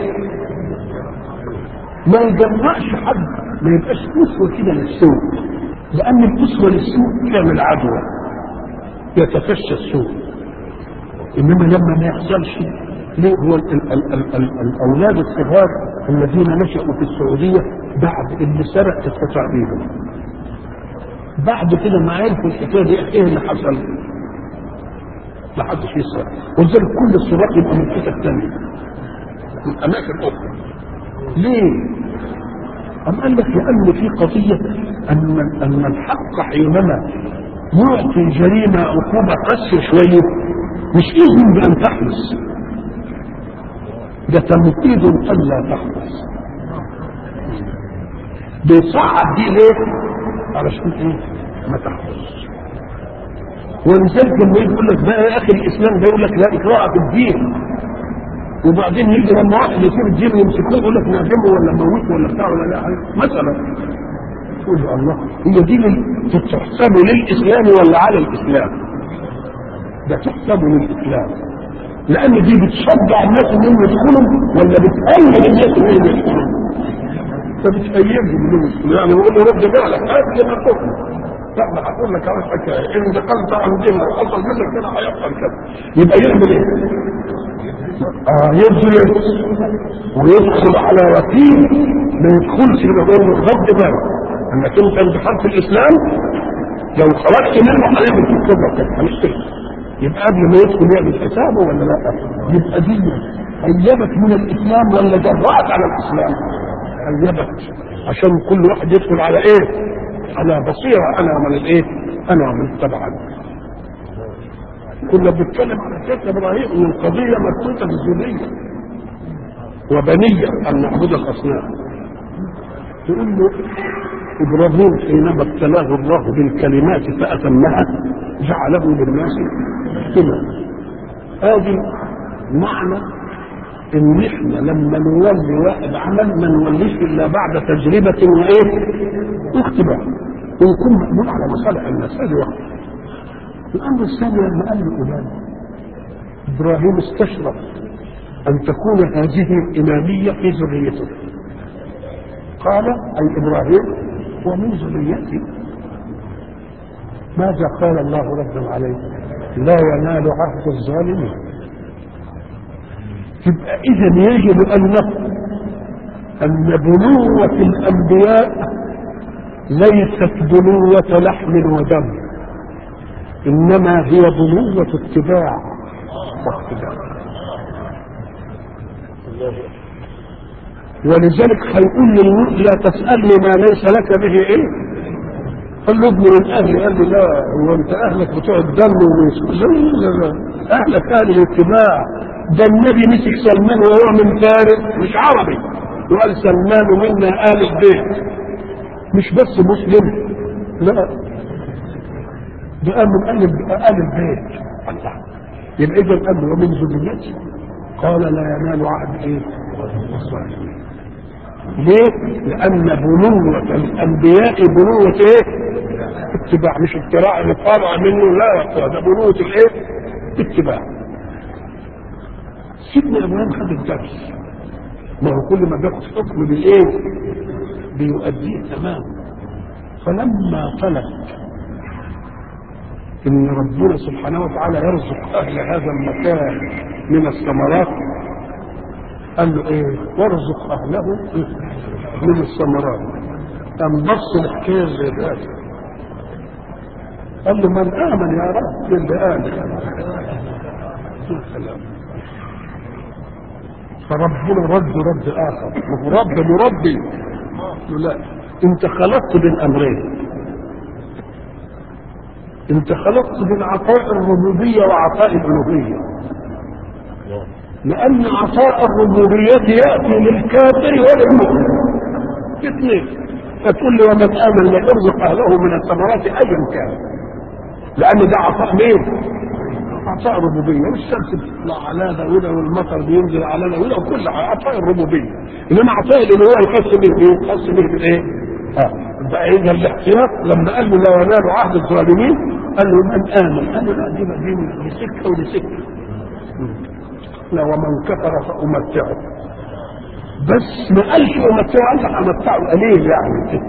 ما يجمعش حد ما يبقاش أسوة كده للسوء لأن الأسوة للسوء تعمل عدوى يتفشى السوء إنما لما ما يحصلش ليه هو ال ال ال ال ال الأولاد الصغار الذين نشأوا في السعودية بعد اللي سرق تتقطع بيهم بعد كده ما عرفوا الحكايه دي ايه اللي حصل؟ ما حدش يسرق ولذلك كل السراق يبقى من حتت ثانيه من اماكن اخرى ليه؟ أم قال لك لأن في قضية أن أن الحق حينما يعطي جريمة عقوبة قاسية شوية مش إذن بأن تحدث ده تنقيض ألا تحدث بيصعب دي ليه؟ علشان ايه؟ ما تحفظش. ولذلك لما يجي يقول لك بقى يا اخي الاسلام ده يقول لك لا اكراه في الدين. وبعدين يجي لما واحد يسيب الدين يمسكوه يقول لك نعدمه ولا نموته ولا بتاع ولا لا مثلا. تقول له الله هي دي تحسب للاسلام ولا على الاسلام؟ ده تحسب للاسلام. لان دي بتشجع الناس انهم يدخلوا ولا بتأيد الناس انهم يدخلوا؟ فبتأيدهم منهم يعني بقول له رد بالك قبل ما تخرج لا هقول لك على حكايه ان دخلت عن دين حصل منك كده هيحصل كده يبقى يعمل ايه؟ اه يدخل ويدخل على يقين ما يدخلش يبقى بقول له رد بالك انك انت دخلت الاسلام لو خرجت منه هيعمل فيك كذا وكذا هنشتغل يبقى قبل ما يدخل يعمل حسابه ولا لا؟ يبقى دي أيبك من الإسلام ولا جرأت على الإسلام؟ أيبك عشان كل واحد يدخل على إيه؟ على بصيرة أنا من الإيه؟ أنا من تبعا كنا بنتكلم على سيدنا إبراهيم إن القضية مربوطة بالذرية وبنية أن نعبد الأصنام تقول له إبراهيم حينما ابتلاه الله بالكلمات فأتمها جعله للناس إماما هذه معنى ان احنا لما نولي واحد عمل ما نوليش الا بعد تجربه وايه؟ واختبار ونكون مأمون على مصالح الناس هذه واحده. الامر الثاني لما قال له فلان ابراهيم استشرف ان تكون هذه الاماميه في ذريته. قال اي ابراهيم ومن ذريتي ماذا قال الله ردا عليه؟ لا ينال عهد الظالمين يبقى اذا يجب ان نقول ان بنوة الانبياء ليست بنوة لحم ودم انما هي بنوة اتباع واقتداء ولذلك هيقول للموت لا تسألني ما ليس لك به ايه قال له ابن من اهلي قال لي لا هو انت اهلك بتوع الدم والرسول لا لا لا اهلك اهل الاتباع ده النبي مسك سلمان وهو من فارس مش عربي وقال سلمان منا اهل البيت مش بس مسلم لا ده قال من اهل اهل البيت الله يبقى اذا قال له ومن ذريتي قال لا ينال عهد ايه الصالحين ليه؟ لأن بنوة الأنبياء بنوة إيه؟ اتباع مش ابتراع اللي طالع منه لا ده بنوة الإيه؟ اتباع. سيدنا إبراهيم خد الدرس. ما هو كل ما بياخد حكم بالإيه؟ بيؤديه تمام. فلما طلب إن ربنا سبحانه وتعالى يرزق أهل هذا المكان من الثمرات قال له ايه وارزق اهله من الثمرات قام بص الحكايه زي ده قال له من امن يا رب اللي امن فربنا رد رد اخر رب مربي لا انت خلقت بين امرين انت خلقت بين عطاء الربوبيه وعطاء الالوهيه لأن عطاء الربوبية يأتي للكافر وللمؤمن اثنين فتقول لي ومن آمن ليرزق أهله من الثمرات أيا كان لأن ده عطاء مين؟ عطاء الربوبية والشمس بتطلع على ده وده والمطر بينزل على ده وده وكل عطاء الربوبية إنما عطاء الألوهية الخاص به إيه؟ الخاص به بالإيه؟ اه بقى إذا الاحتياط لما قال له لا ينال عهد الظالمين قال له من آمن قال له لا دي دي دي سكة ودي سكة لا ومن كفر فأمتعه بس ما قالش أمتعه قال لك أمتعه قليل يعني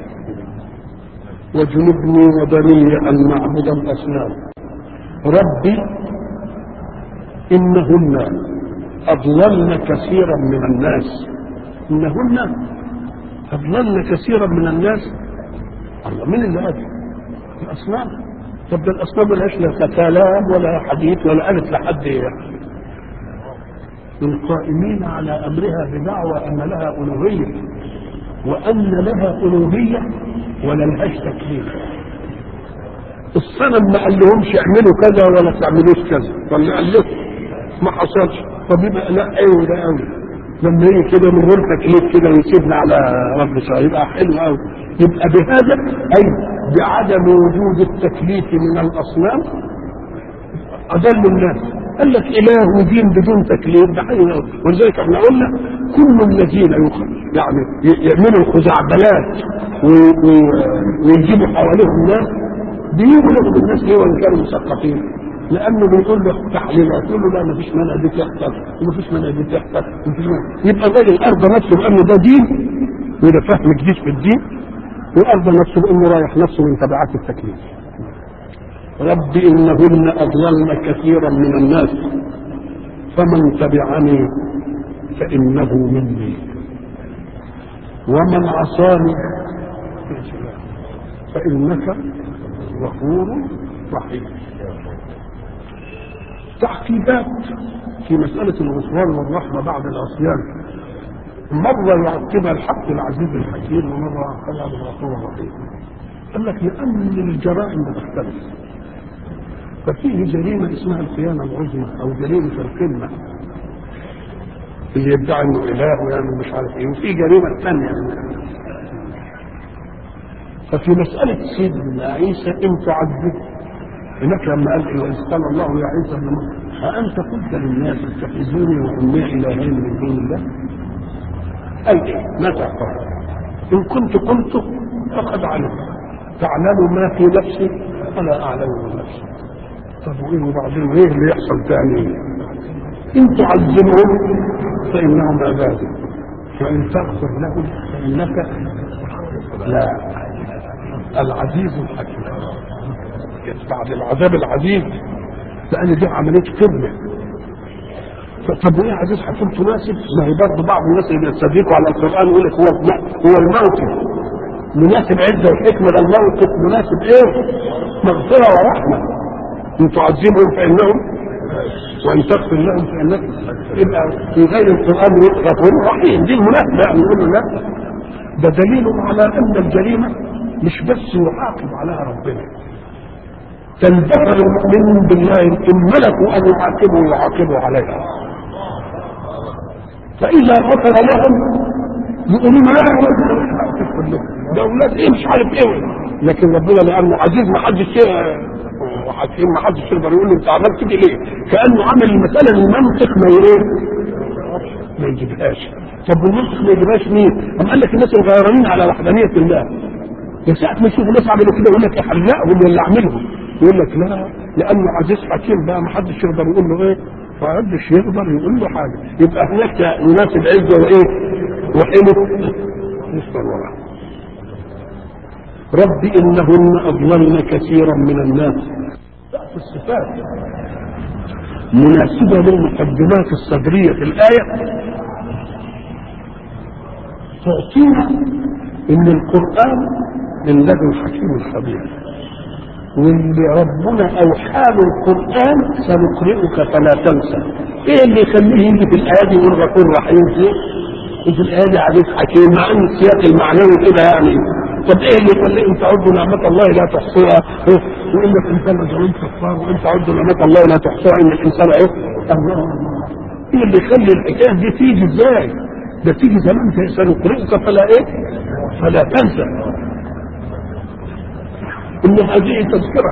وجنبني وبني أن نعبد الأصنام ربي إنهن أضللن كثيرا من الناس إنهن أضللن كثيرا من الناس الله مين اللي قال الأصنام طب ده الأصنام ملهاش لا كلام ولا حديث ولا قالت لحد يعني القائمين على امرها بدعوى ان لها الوهيه وان لها الوهيه ولا لهاش تكليف الصنم ما قال لهمش اعملوا كذا ولا تعملوش كذا ولا قال لكم ما حصلش طب يبقى لا ايوه ده قوي لما يجي كده من غير تكليف كده ويسيبنا على رب سعيد يبقى حلو قوي يبقى بهذا اي بعدم وجود التكليف من الاصنام اضل الناس قال لك اله ودين بدون تكليف ده حلو ولذلك احنا قلنا كل الذين يعني يعملوا الخزعبلات ويجيبوا حواليهم ناس بيجوا ياخدوا الناس ليه وان كانوا مثقفين لانه بيقول له تحليلات يقول له لا ما فيش مانع دي تحصل وما فيش مانع دي تحصل يبقى الراجل ارضى نفسه بانه ده دين وده فهم جديد في الدين وارضى نفسه بانه رايح نفسه من تبعات التكليف رب إنهن أضللن كثيرا من الناس فمن تبعني فإنه مني ومن عصاني فإنك غفور رحيم تعقيبات في مسألة الغفران والرحمة بعد العصيان مرة يعقبها الحق العزيز الحكيم ومرة يعقبها بالغفور الرحيم قال لك لأن الجرائم بتختلف ففيه جريمة اسمها الخيانة العظمى أو جريمة القمة اللي يدعي انه اله ويعمل مش عارف ايه وفي جريمه ثانيه ففي مساله سيدنا عيسى ان تعذب هناك لما قال ايه واذ قال الله يا عيسى ابن مريم أأنت قلت للناس اتخذوني وأمي إلهين من دون الله؟ قال إيه؟ متى قال؟ إن كنت قلت فقد علمت تعلم ما في نفسي ولا أعلم ما نفسي طب وإيه وبعدين إيه اللي يحصل تاني؟ إن تعذبهم فإنهم عبادك وإن تغفر لهم فإنك لا العزيز الحكيم بعد العذاب العزيز لأن دي عملية خدمة طب وإيه عزيز حكيم تناسب؟ ما هي برضه بعض الناس اللي بيستدركوا على القرآن يقول لك هو هو الموقف مناسب عزة وحكمة ده الموقف مناسب إيه؟ مغفرة ورحمة إن تعذبهم فإنهم وان تغفر لهم فانك يبقى في غير القران غفور رحيم دي المناسبه يعني يقول له لا ده دليل على ان الجريمه مش بس يعاقب عليها ربنا تندفع المؤمنون بالله ان ملكوا ان يعاقبوا يعاقبوا عليها فاذا غفر لهم يقولون لا يا رب كلهم ده اولاد ايه مش عارف ايه لكن ربنا لانه عزيز ما حدش وحكيم ما حدش يقدر يقول له انت عملت كده ليه؟ كانه عمل المساله المنطق ما ايه؟ ما يجيبهاش طب والمنطق ما يجيبهاش مين؟ أم قال لك الناس الغيرانين على وحدانيه الله يا ساعة ما يشوفوا ناس عملوا كده يقول لك احرقهم اللي اعملهم يقول لك لا لانه عزيز حكيم بقى ما حدش يقدر يقول له ايه؟ ما حدش يقدر يقول له حاجه يبقى هناك يناسب عزه وايه؟ وحلم يسطر وراه رب انهن اضللن كثيرا من الناس في الصفات مناسبة للمقدمات الصدرية في الآية تعطينا إن القرآن من لدن حكيم خبير واللي ربنا أوحى له القرآن سنقرئك فلا تنسى إيه اللي يخليه يجي في الآية دي يقول غفور رحيم فيه وفي الآية دي عزيز حكيم مع إن السياق المعنوي كده يعني طب ايه اللي يخلي ان تعدوا نعمة الله لا تحصوها وان الانسان لظلوم كفار وان تعدوا نعمة الله لا تحصوها ان الانسان ايه الله ايه اللي يخلي الحكايه دي تيجي ازاي؟ ده تيجي زمان سنقرئك فلا ايه؟ فلا تنسى ان هذه تذكرة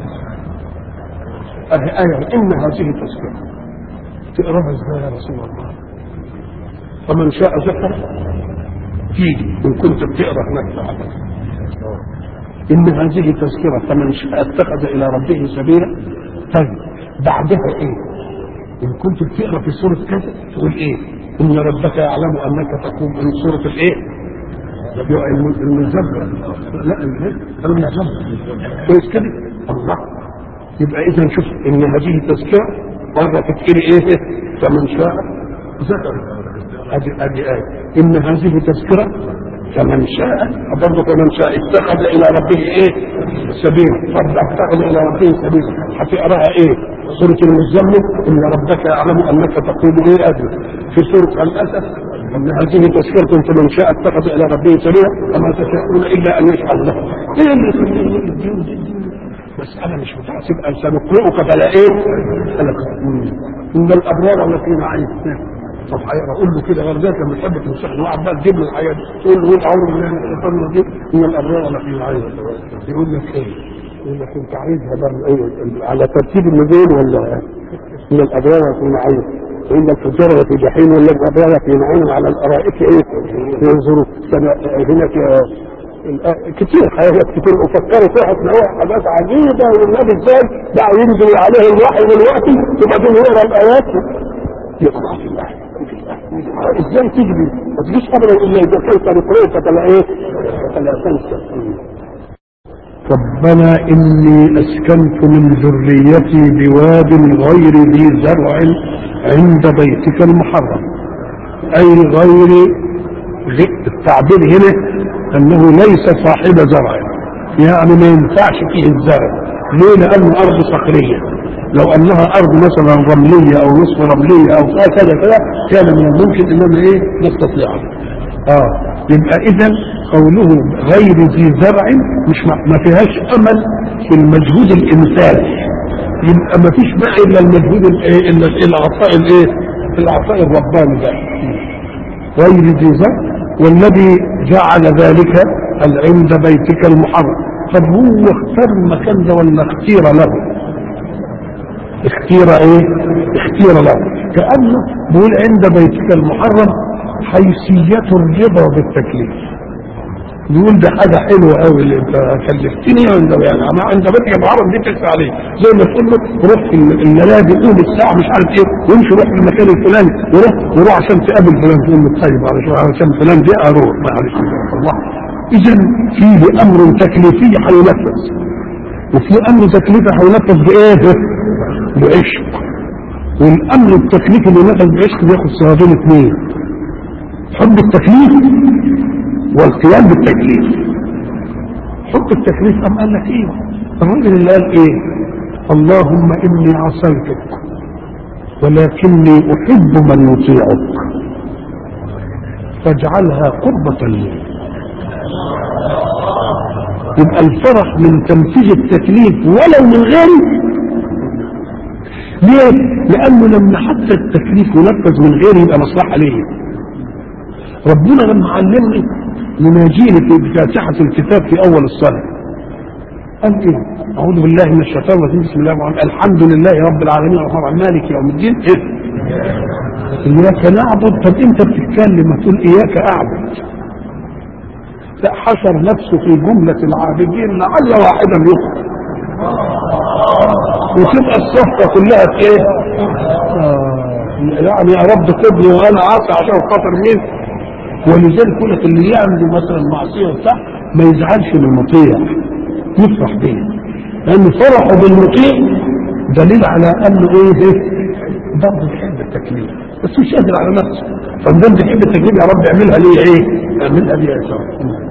أه آية إن هذه تذكرة تقراها ازاي يا رسول الله فمن شاء ذكر تيجي إن كنت بتقرا هناك تعالى إن هذه تذكرة فمن شاء اتخذ إلى ربه سبيلا طيب بعدها إيه؟ إن كنت بتقرا في سورة كذا تقول إيه؟ إن ربك يعلم أنك تقوم من سورة الإيه؟ المزبر لا المزبر كويس كده الله يبقى إذا شوف إن هذه تذكرة مرة تتقري إيه؟ فمن شاء ذكر ادي ادي ايه ان هذه تذكره فمن شاء برضه فمن شاء اتخذ الى ربه ايه سبيلا رب اتخذ الى ربه سبيلا هتقراها ايه سوره المزمل ان ربك يعلم انك تقول ايه ادري في سوره الاسد ان هذه تذكره فمن شاء اتخذ الى ربه سبيلا وما تشاءون الا ان يشاء الله ايه اللي يخليه الدين دي مسألة مش متحسب أن سنقرئك فلا إيه؟ إن الأبرار لفي نعيم طب اقول له كده غير ذلك لما تحب تنصح له واحد بقى تجيب له الحاجات دي تقول له قول اعوذ بالله من الشيطان الرجيم ان الابرار لفي نعيم يقول لك ايه؟ يقول لك انت عايزها بقى ايه على ترتيب النزول ولا ان الابرار في نعيم وان الفجار في جحيم ولا الابرار في نعيم على الارائك ايه؟ ينظروا هناك كتير حاجات كتير وفكروا فيها تلاقوها حاجات عجيبه والنبي ازاي بقى ينزل عليه الوحي دلوقتي وبعدين يقرا الايات يقرا في الله ازاي تجري ما تجيش ابدا الا اذا كنت نقرئك فلا ايه فلا تنسى ربنا إني أسكنت من ذريتي بواد غير ذي زرع عند بيتك المحرم أي غير التعبير هنا أنه ليس صاحب زرع يعني ما ينفعش فيه الزرع ليه لأنه أرض صخرية لو أنها أرض مثلا رملية أو نصف رملية أو كذا كذا كان من الممكن إنما إيه نستطيع آه يبقى إذا قوله غير ذي زرع مش ما فيهاش أمل في المجهود الإنساني يبقى ما فيش بقى إلا المجهود الإيه إلا العطاء الإيه العطاء الرباني ده غير ذي زرع والذي جعل ذلك عند بيتك المحرم طب هو اختار المكان ده ولا اختير له اختير ايه اختير له كأنه بيقول عند بيتك المحرم حيثية الرضا بالتكليف يقول ده حاجة حلوة قوي اللي انت كلفتني عند يعني انا عند بيتك المحرم دي تسعى عليه زي ما تقول له روح النادي قوم الساعة مش عارف ايه وامشي روح المكان الفلاني وروح وروح عشان تقابل فلان تقول له طيب عشان فلان دي اروح معلش الله اذا فيه امر تكليفي هينفذ وفي امر تكليفي هينفذ بايه؟ بعشق والامر التكليفي اللي ينفذ بعشق بياخد صيغتين اثنين حب التكليف والقيام بالتكليف حب التكليف ام قال لك ايه الراجل اللي قال ايه اللهم اني عصيتك ولكني أحب من يطيعك فاجعلها قربة لي يبقى الفرح من تنفيذ التكليف ولو من غيري ليه؟ لأنه لما حتى التكليف ينفذ من غيري يبقى مصلحة ليه ربنا لما علمني يناجيني في فاتحة الكتاب في أول الصلاة قال إيه؟ أعوذ بالله من الشيطان الرجيم بسم الله الرحمن الرحيم الحمد لله رب العالمين الرحمن الرحيم مالك يوم الدين إيه؟ إياك نعبد طب أنت بتتكلم هتقول إياك أعبد لا حشر نفسه في جملة العابدين لعل واحدا يخطئ وتبقى الصفقة كلها في ايه؟ آه يعني يا رب خدني وانا عاصي عشان خاطر مين؟ ولذلك يقول لك اللي يعمل مثلا معصيه وبتاع ما يزعلش من المطيع يفرح بيه لان فرحه بالمطيع دليل على انه ايه ايه؟ برضه بيحب التكليف بس مش قادر على نفسه فما بيحب التكليف يا رب اعملها لي ايه؟ اعملها لي يا شرف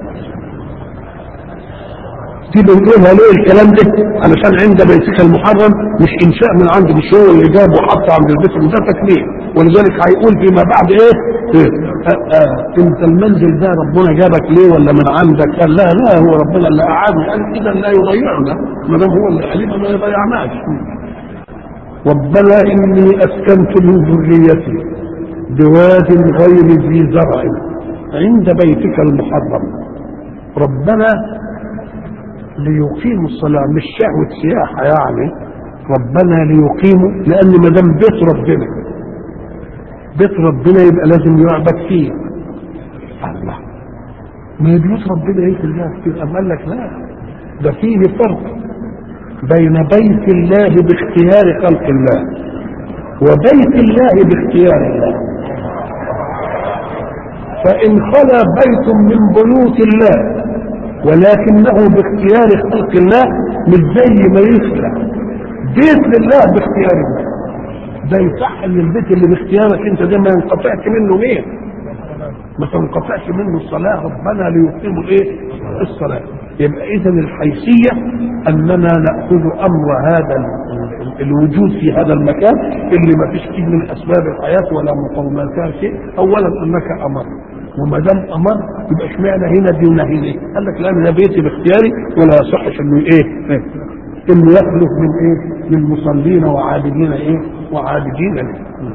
دي بنقولها ليه الكلام ده علشان عند بيتك المحرم مش انشاء من عند مش هو اللي جاب وحط عند البيت ده تكليف ولذلك هيقول فيما بعد ايه, إيه؟ آه آه انت المنزل ده ربنا جابك ليه ولا من عندك قال لا لا هو ربنا اللي قعدني قال اذا لا يضيعنا ما دام هو اللي علينا ما يضيعناش ربنا اني اسكنت من ذريتي بواد غير ذي زرع عند بيتك المحرم ربنا ليقيموا الصلاة مش شهوة سياحة يعني ربنا ليقيموا لأن ما دام بيت ربنا بيت ربنا يبقى لازم يعبد فيه الله ما هي بيوت ربنا ايه كلها كتير أم قال لك لا ده فيه فرق بين بيت الله باختيار خلق الله وبيت الله باختيار الله فإن خلا بيت من بيوت الله ولكنه باختيار خلق الله مش زي ما يخلق بيت لله باختيار الله ده يصح ان البيت اللي باختيارك انت ده ما ينقطعش منه مين ما تنقطعش منه الصلاة ربنا ليقيموا ايه الصلاة يبقى اذا الحيثية اننا نأخذ امر هذا الوجود في هذا المكان اللي ما فيش فيه من اسباب الحياة ولا مقوماتها شيء اولا انك امر وما دام امر يبقى اشمعنى هنا دي ونهي ليه؟ قال لك لا انا بيتي باختياري ولا يصحش انه ايه؟ انه يخلف من ايه؟ من مصلين وعابدين ايه؟ وعابدين ليه.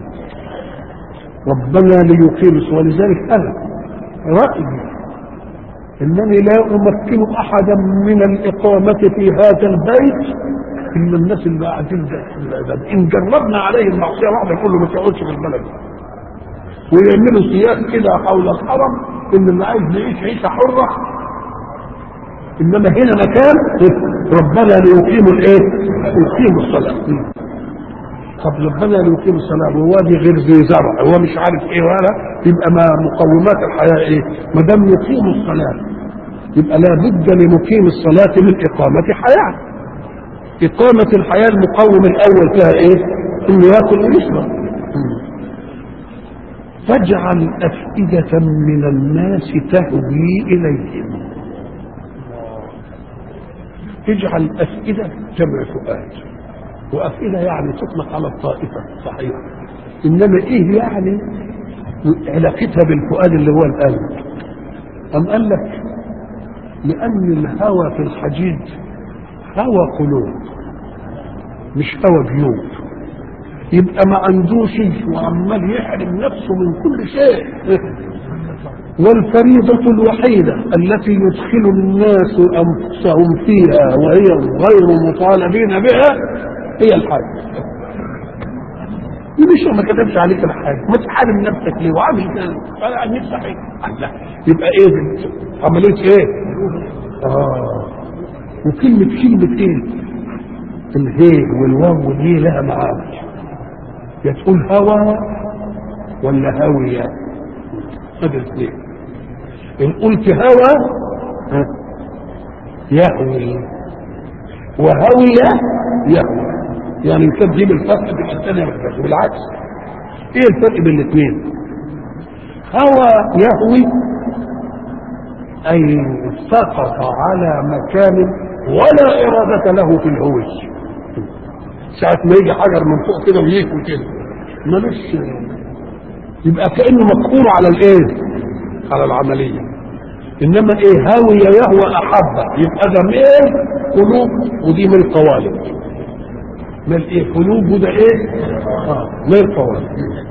ربنا ليقيم ولذلك انا رايي انني لا امكن احدا من الاقامه في هذا البيت الا الناس اللي قاعدين ده ان جربنا عليه المعصيه واحده كله ما تقعدش في البلد ويعملوا سياق كده حول الحرم ان اللي عايز يعيش عيشه حره انما هنا مكان ربنا ليقيموا الايه؟ يقيموا الصلاه طب ربنا ليقيم الصلاه ووادي غير ذي زرع هو مش عارف ايه ولا يبقى ما مقومات الحياه ايه؟ ما دام يقيم الصلاه يبقى لابد لمقيم الصلاه من اقامه حياه اقامه الحياه المقوم الاول فيها ايه؟ انه ياكل ويشرب فاجعل أفئدة من الناس تهوي إليهم اجعل أفئدة جمع فؤاد وأفئدة يعني تطلق على الطائفة صحيح إنما إيه يعني علاقتها بالفؤاد اللي هو القلب أم قال لك لأن الهوى في الحديد هوى قلوب مش هوى بيوت يبقى ما عندوش وعمال يحرم نفسه من كل شيء والفريضة الوحيدة التي يدخل الناس أنفسهم فيها وهي غير مطالبين بها هي الحج مش ما كتبش عليك الحاج ما تحارم نفسك ليه وعامل كده انا عن نفسي حاجه الله يبقى ايه ده؟ عمليه ايه؟ اه وكلمه كلمه ايه؟ الهي والواو والهي لها معاني يا تقول هوى ولا هاوية هذا الاثنين إن قلت هوى يهوي وهوية يهوي يعني انت تجيب الفرق تبقى الثانية بالعكس ايه الفرق بين الاثنين هوى يهوي اي سقط على مكان ولا إرادة له في الهوي ساعة ما يجي حجر من فوق كده ويهوي كده ملوش يبقى كانه مقهور على الايه على العمليه انما ايه هاوي يهوى احب يبقى ده ميل قلوب ودي ميل قوالب ميل ايه قلوب وده ايه اه ميل قوالب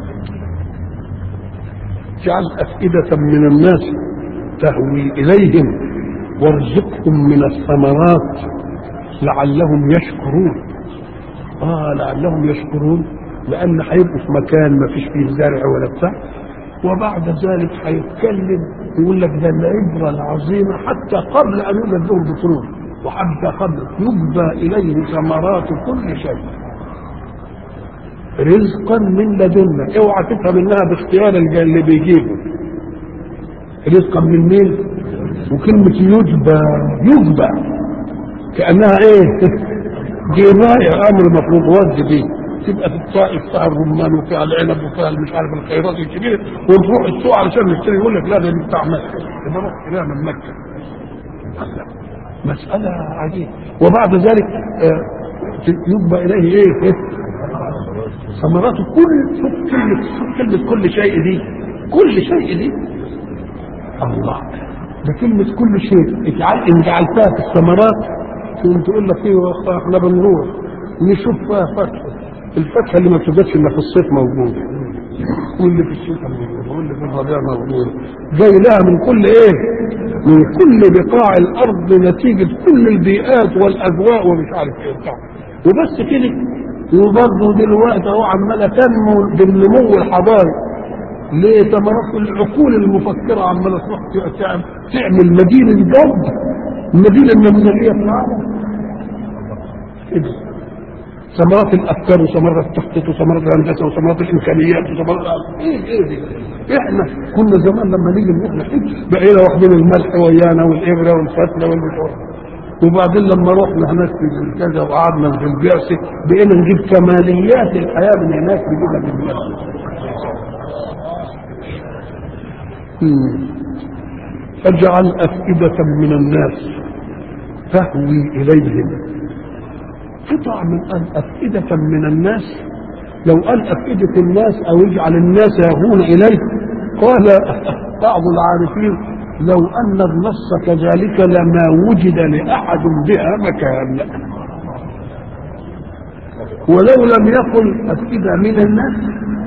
اجعل افئده من الناس تهوي اليهم وارزقهم من الثمرات لعلهم يشكرون اه لعلهم يشكرون لان هيبقوا في مكان ما فيش فيه زرع ولا بتاع وبعد ذلك هيتكلم يقول لك ده العبره العظيمه حتى قبل ان يوجد لهم بترول وحتى قبل يجبى اليه ثمرات كل شيء رزقا من لدنا اوعى تفهم انها باختيار اللي بيجيبه رزقا من مين وكلمة يجبى يجبى كأنها ايه جباية امر مفروض ود دي تبقى في الطائف فيها الرمان وفيها العنب وفيها مش عارف الخيرات الكبيره ونروح السوق علشان نشتري يقول لك لا ده بتاع مكه يبقى روح لا من مكه لا. مسألة عجيبة وبعد ذلك آه يجبى إليه إيه؟ إيه؟ ثمرات كل شوف كلمة شوف كلمة كل شيء دي كل شيء دي الله ده كلمة كل شيء اجعل إن جعلتها في الثمرات تقوم تقول لك ايه احنا بنروح نشوف فيها فتحة الفتحة اللي ما بتوجدش الا في الصيف موجودة واللي في الشتاء موجودة واللي في الربيع موجودة جاي لها من كل ايه من كل بقاع الارض نتيجة كل البيئات والاجواء ومش عارف ايه بتاع وبس كده وبرضه دلوقتي اهو عمالة تنمو بالنمو الحضاري ليه ثمرات العقول المفكرة عمالة تروح تعمل تعمل مدينة جد المدينة النموذجية في العالم كده ثمرات الافكار وثمرات التخطيط وثمرات الهندسه وثمرات الامكانيات وثمرات ايه ايه دي احنا كنا زمان لما نيجي نروح نحج بقينا واخدين الملح ويانا والابره والفتله والمشوار وبعدين لما رحنا هناك في كذا وقعدنا في البعثه بقينا نجيب كماليات الحياه من هناك نجيبها من هناك اجعل افئده من الناس تهوي اليهم قطع من أفئدة من الناس لو قال أفئدة الناس أو يجعل الناس يهون إليه قال بعض العارفين لو أن النص كذلك لما وجد لأحد بها مكان ولو لم يقل أفئدة من الناس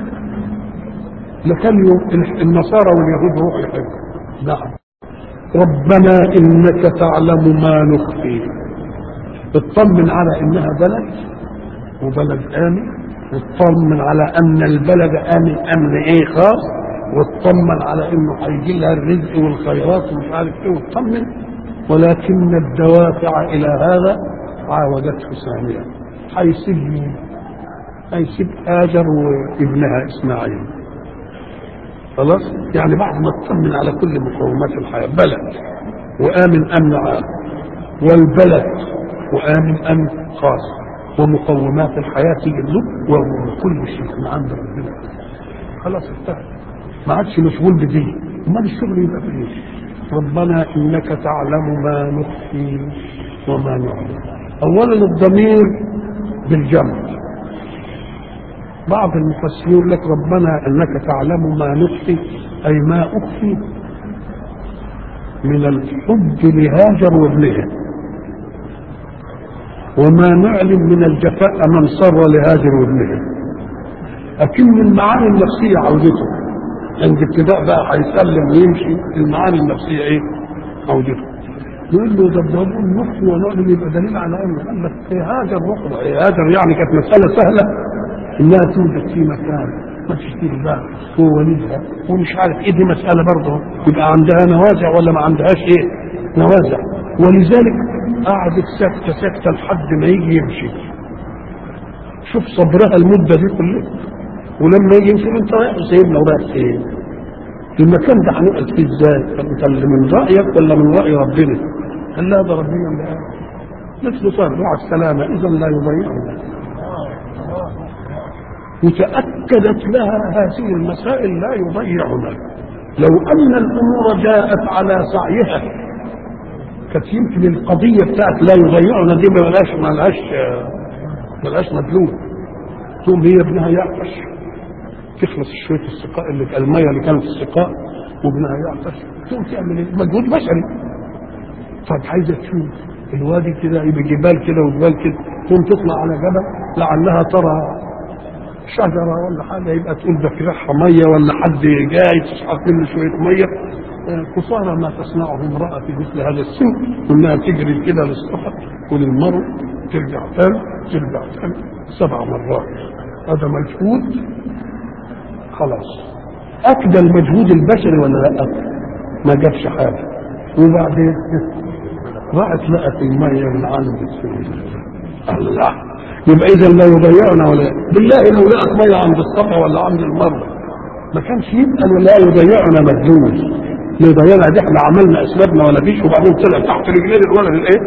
لكان النصارى واليهود روحوا يحبوا نعم ربنا إنك تعلم ما نخفي اطمن على انها بلد وبلد امن واطمن على ان البلد امن امن ايه خاص واطمن على انه هيجي لها الرزق والخيرات ومش عارف ايه واطمن ولكن الدوافع الى هذا عاودته ثانيا هيسيب مين؟ هيسيب هاجر وابنها اسماعيل خلاص يعني بعد ما اطمن على كل مقومات الحياه بلد وامن امن عام والبلد وآمن أمن خاص ومقومات الحياة له وكل شيء من عند ربنا خلاص انتهى ما عادش مشغول بدي امال الشغل يبقى في ايه ربنا انك تعلم ما نخفي وما نعلم اولا الضمير بالجمع بعض المفسرين يقول لك ربنا انك تعلم ما نخفي اي ما اخفي من الحب لهاجر وابنها وما نعلم من الجفاء من صر لهاجر وابنها لكن المعاني النفسية عودته عند ابتداء بقى هيسلم ويمشي المعاني النفسية ايه عودته يقول له ده ده نخفي ونعلم يبقى دليل على انه قال لك إيه هاجر رحمة إيه هاجر يعني كانت مسألة سهلة انها توجد في مكان ما تشتري بقى هو ولدها ومش عارف ايه دي مسألة برضه يبقى عندها نوازع ولا ما عندهاش ايه نوازع ولذلك قعدت ساكتة ساكتة لحد ما يجي يمشي شوف صبرها المدة دي كلها ولما يجي يمشي انت رايح سيبنا ورايح فين المكان ده هنقعد فيه ازاي طب انت اللي من رايك ولا من راي ربنا قال لا ده ربنا اللي قال مثل صار مع السلامه اذا لا يضيعنا وتاكدت لها هذه المسائل لا يضيعنا لو ان الامور جاءت على سعيها كانت يمكن القضيه بتاعت لا يضيعنا دي ما لهاش ما لهاش ما لهاش مدلول تقوم هي ابنها يعطش تخلص شويه السقاء اللي الميه اللي كانت في السقاء وابنها يعطش تقوم تعمل ايه؟ مجهود بشري طب عايزه تشوف الوادي كده يبقى جبال كده وجبال كده تقوم تطلع على جبل لعلها ترى شجره ولا حاجه يبقى تقول ده في ريحها ميه ولا حد جاي تسحب منه شويه ميه آه، قصارى ما تصنعه امراه في مثل هذا السن انها تجري كده للصفا وللمرء ترجع تاني ترجع تاني سبع مرات هذا مجهود خلاص اكدى المجهود البشري ولا لا ما جابش حاجه وبعدين راحت لقت الميه من عند السنين الله يبقى اذا لا يضيعنا ولا بالله لو لقت ميه عند الصفا ولا عند المره ما كانش يبقى لا يضيعنا مجهود لا يضيعنا دي احنا عملنا اسبابنا ولا فيش وبعدين طلع تحت رجلين الولد الايه؟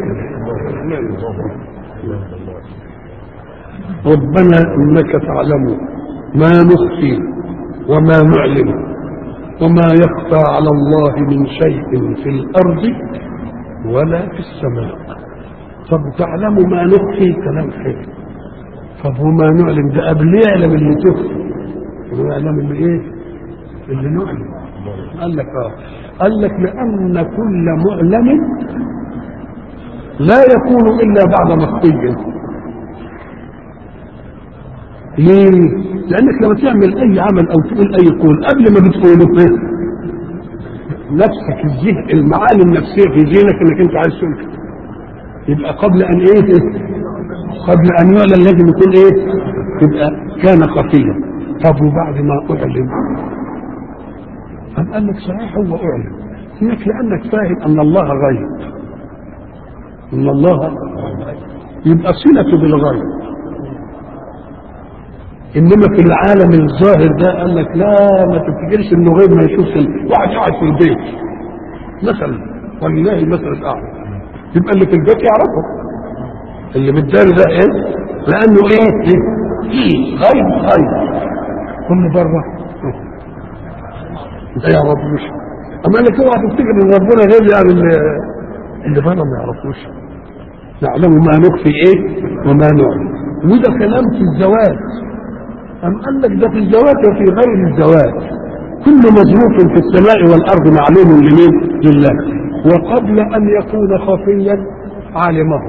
ربنا انك تعلم ما نخفي وما نعلن وما يخفى على الله من شيء في الارض ولا في السماء طب تعلم ما نخفي كلام حلو طب وما نعلم ده قبل يعلم اللي تخفي ويعلم اللي ايه اللي نعلم قال لك اه قال لك لان كل معلم لا يكون الا بعد مخفي ليه؟ لانك لما تعمل اي عمل او تقول اي قول قبل ما بتقوله ايه؟ نفسك الذهن المعاني النفسيه في ذهنك انك انت عايز تقول كده. يبقى قبل ان ايه؟ قبل ان يعلن لازم يكون ايه؟ يبقى كان خفيا طب وبعد ما اعلن أم قال لك صحيح هو اعلن انك لانك فاهم ان الله غيب ان الله يبقى صلته بالغيب انما في العالم الظاهر ده قال لك لا ما تفتكرش انه غير ما يشوف واحد قاعد في البيت مثلا ولله المثل الاعلى يبقى اللي في البيت يعرفه اللي بالدار ده ايه لانه ايه ايه إيه؟ غيب غيب كل بره ده يا رب مش اما لك اوعى تفتكر ان ربنا غير يعني اللي, اللي بره ما يعرفوش نعلم ما نخفي ايه وما نعلم وده كلام في الزواج أم قال لك ده في الزواج وفي غير الزواج كل مظروف في السماء والأرض معلوم لمين؟ لله وقبل أن يكون خفيا علمه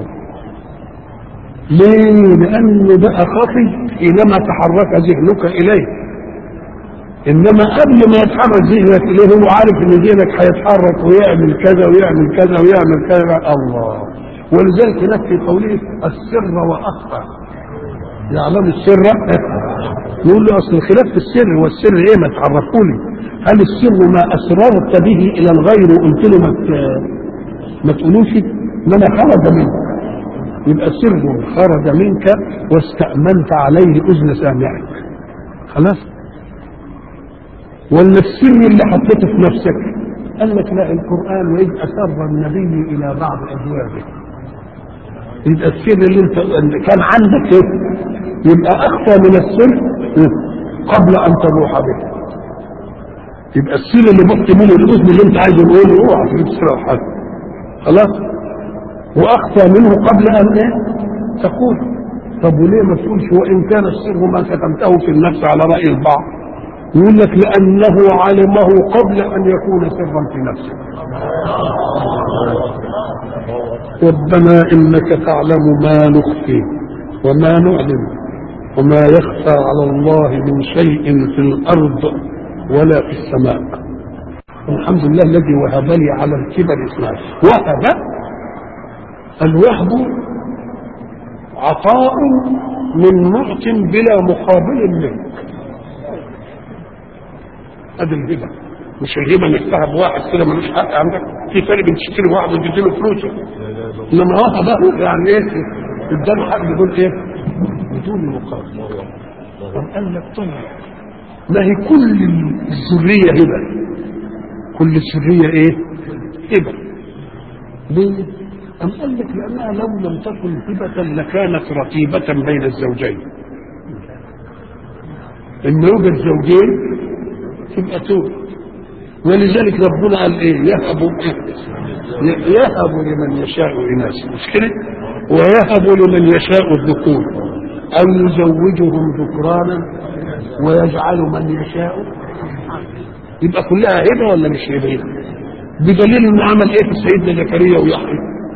ليه؟ لأنه بقى خفي حينما تحرك ذهنك إليه إنما قبل ما يتحرك ذهنك إليه هو عارف إن ذهنك هيتحرك ويعمل كذا ويعمل كذا ويعمل كذا الله ولذلك هناك في قوله السر وأخفى يعلم السر يقول له اصل الخلاف في السر والسر ايه ما تعرفوا لي هل السر ما اسررت به الى الغير وقلت له ما ما تقولوش انما خرج منك يبقى سر خرج منك واستأمنت عليه اذن سامعك خلاص ولا السر اللي حطيته في نفسك قال لك لا القرآن وإذ أسر النبي إلى بعض أزواجه يبقى السر اللي انت اللي كان عندك ايه يبقى اخفى من السر قبل ان تروح به يبقى السر اللي بقت منه الاذن اللي انت عايز تقوله اوعى تجيب سر حد خلاص واخفى منه قبل ان ايه تقول طب وليه ما تقولش وان كان السر ما كتمته في النفس على راي البعض يقول لك لانه علمه قبل ان يكون سرا في نفسه ربنا انك تعلم ما نخفي وما نعلم وما يخفى على الله من شيء في الارض ولا في السماء الحمد لله الذي وهب لي على الكبر اسماعيل وهب الوهب عطاء من معط بلا مقابل منك هذه الهبه مش الهبه انك تهب واحد كده ملوش حق عندك في فرق بين تشتري واحد وتديله فلوسه انما هو بقى يعني ايه اداله حق بدون ايه؟ بدون مقابل طب قال لك طيب ما هي كل الذريه هبه كل الذريه ايه؟ هبه ليه؟ أم قال لك لأنها لو لم تكن هبة لكانت رتيبة بين الزوجين إن يوجد زوجين تبقى توب ولذلك ربنا قال ايه يهب يهب لمن يشاء اناثا مش كده ويهب لمن يشاء الذكور او يزوجهم ذكرانا ويجعل من يشاء يبقى كلها هبه ولا مش هبه بدليل انه عمل ايه في سيدنا زكريا ويحيى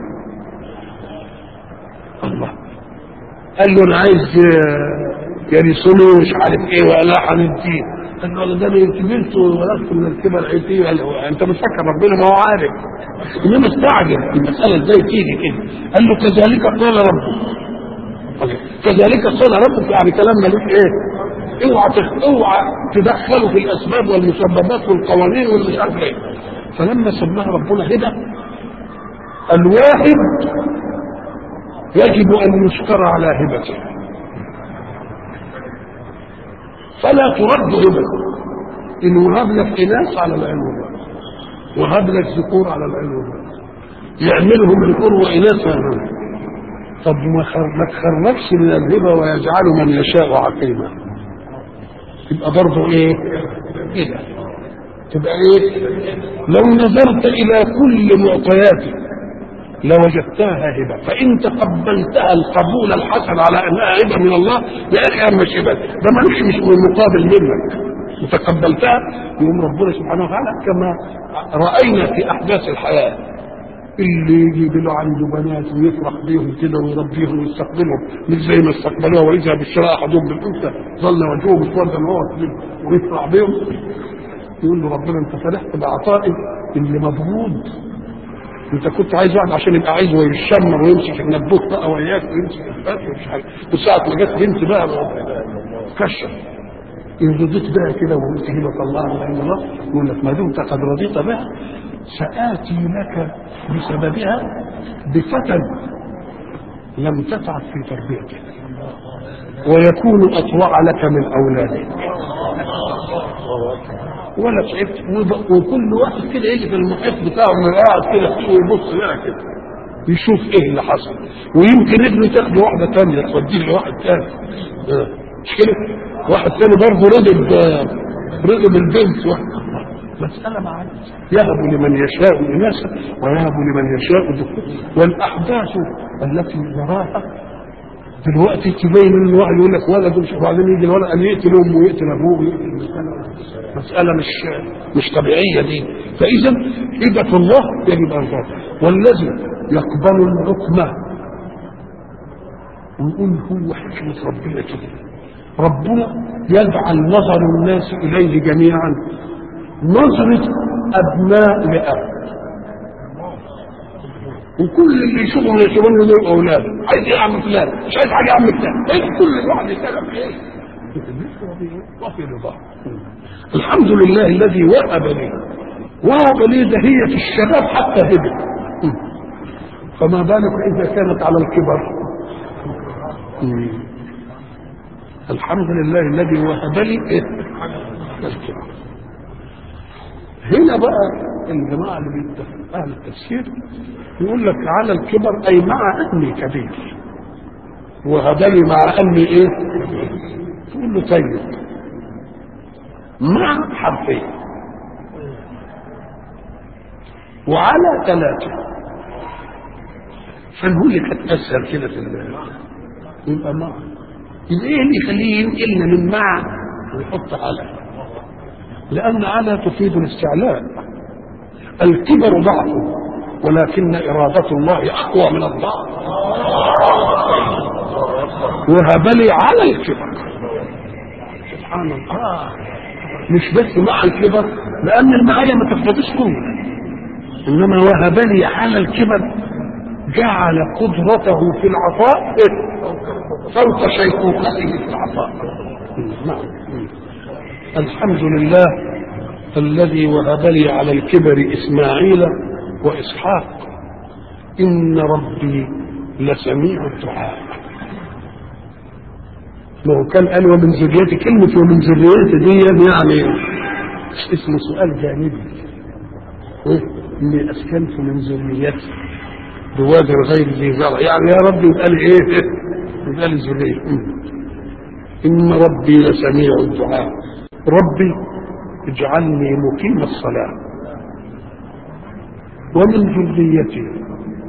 الله قال له انا عايز يرثني ومش عارف ايه ولا هنديه قال له ده انا كبرت ولست من الكبر عيتي انت مش فاكر ربنا ما هو عارف انما استعجل المساله ازاي تيجي كده قال له كذلك قال ربك كذلك قال ربك يعني كلام ملوش ايه اوعى تخ- اوعى تدخلوا في الاسباب والمسببات والقوانين والمش عارف ايه فلما سماها ربنا هدى الواحد يجب ان يشكر على هبته فلا ترد هبته ان وهب لك اناث على العلم والبحث وهب لك ذكور على العلم والبحث يعملهم ذكور واناث يعملهم. طب ما خر- ما تخرجش من الهبه ويجعل من يشاء عقيما تبقى برضه ايه؟ كده تبقى ايه؟ لو نظرت الى كل معطياته لوجدتها هبه فان تقبلتها القبول الحسن على انها هبه من الله يا اخي اما هبه ده ملوش مش مقابل منك وتقبلتها يقوم ربنا سبحانه وتعالى كما راينا في احداث الحياه اللي يجيب له عنده بنات ويفرح بيهم كده ويربيهم ويستقبلهم مش زي ما استقبلوها واذا بالشراء احدهم بالانثى ظل وجهه مسودا وهو كذب ويفرح بيهم يقول له ربنا انت فرحت بعطائي اللي مبغوض انت كنت عايز واحد عشان يبقى عايز ويشمر ويمشي في النبوت بقى وياك ويمشي في الفات ومش عارف وساعة ما جت بنت بقى كشف ان رضيت بها كده وقلت هبة الله وعين الله يقول لك ما دمت قد رضيت بها سآتي لك بسببها بفتى لم تتعب في تربيته ويكون أطوع لك من أولادك ولا تعبت وب- وكل واحد كده يجي في المحيط بتاعه من قاعد كده فيه ويبص لها كده يشوف ايه اللي حصل ويمكن ابنه تاخده واحده ثانيه توديه لواحد ثاني آه. مش كده واحد ثاني برضه رضب آه، رضب البنت واحد مسألة معانا يهب لمن يشاء إناثا ويهب لمن يشاء ذكور والأحداث التي نراها دلوقتي تبين ان الواحد يقول لك ولد مش وبعدين يجي الولد ان يقتل امه ويقتل ابوه ويقتل المسألة مسألة مش مش طبيعية دي فإذا هبة الله يجب أن تعطى والذي يقبل الحكم ويقول هو حكمة ربنا كده ربنا يجعل نظر الناس إليه جميعا نظرة أبناء لأب وكل اللي يشوفهم يشوفون له أولاد عايز إيه يا عم فلان مش عايز حاجة يا عم فلان إيه كل واحد يتكلم في إيه وفي رضاه الحمد لله الذي وهب لي وهب لي دهية الشباب حتى هبه فما بالك إذا كانت على الكبر الحمد لله الذي وهب لي إيه؟ الكبر هنا بقى الجماعة اللي بيتفق أهل التفسير يقول لك على الكبر أي مع أني كبير وهب لي مع أني إيه؟ تقول له طيب مع حرفين وعلى ثلاثة فنقول لك هتأثر كده في ال- يبقى مع يبقى ايه اللي يخليه ينقلنا من مع ويحط على لأن على تفيد الاستعلاء الكبر ضعف ولكن إرادة الله أقوى من الضعف وهب لي على الكبر سبحان الله مش بس مع الكبر لأن المعايا ما تقتضيش قوة إنما وهب لي على الكبر جعل قدرته في العطاء فوق شيخوخته في العطاء نعم الحمد لله الذي وهب لي على الكبر إسماعيل وإسحاق إن ربي لسميع الدعاء ما هو كان قال ومن ذريتي كلمة ومن ذريتي دي يعني اسمه سؤال جانبي إيه؟ إني أسكنت من ذريتي بواد غير ذي زرع يعني يا ربي يبقى لي إيه يبقى لي ذرية إيه. إن ربي لسميع الدعاء ربي اجعلني مقيم الصلاة ومن ذريتي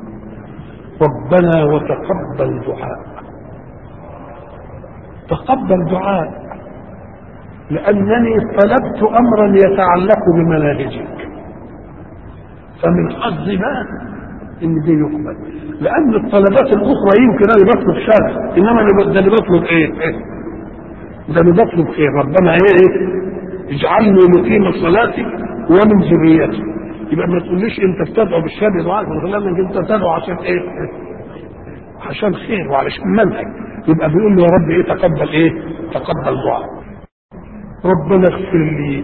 ربنا وتقبل دعاء تقبل دعاء لأنني طلبت أمرا يتعلق بمناهجك فمن حظي بقى إن دي يقبل لأن الطلبات الأخرى يمكن أنا بطلب شرع إنما أنا ده اللي بطلب إيه؟ ده اللي بطلب خير ربنا إيه؟ إيه؟ اجعلني مقيم صلاتي ومن ذريتي يبقى ما تقوليش انت بتدعو بالشر دعاء من خلال انك انت بتدعو عشان ايه؟ عشان خير وعلشان منهج يبقى بيقول له يا رب ايه تقبل ايه؟ تقبل دعاء ربنا اغفر لي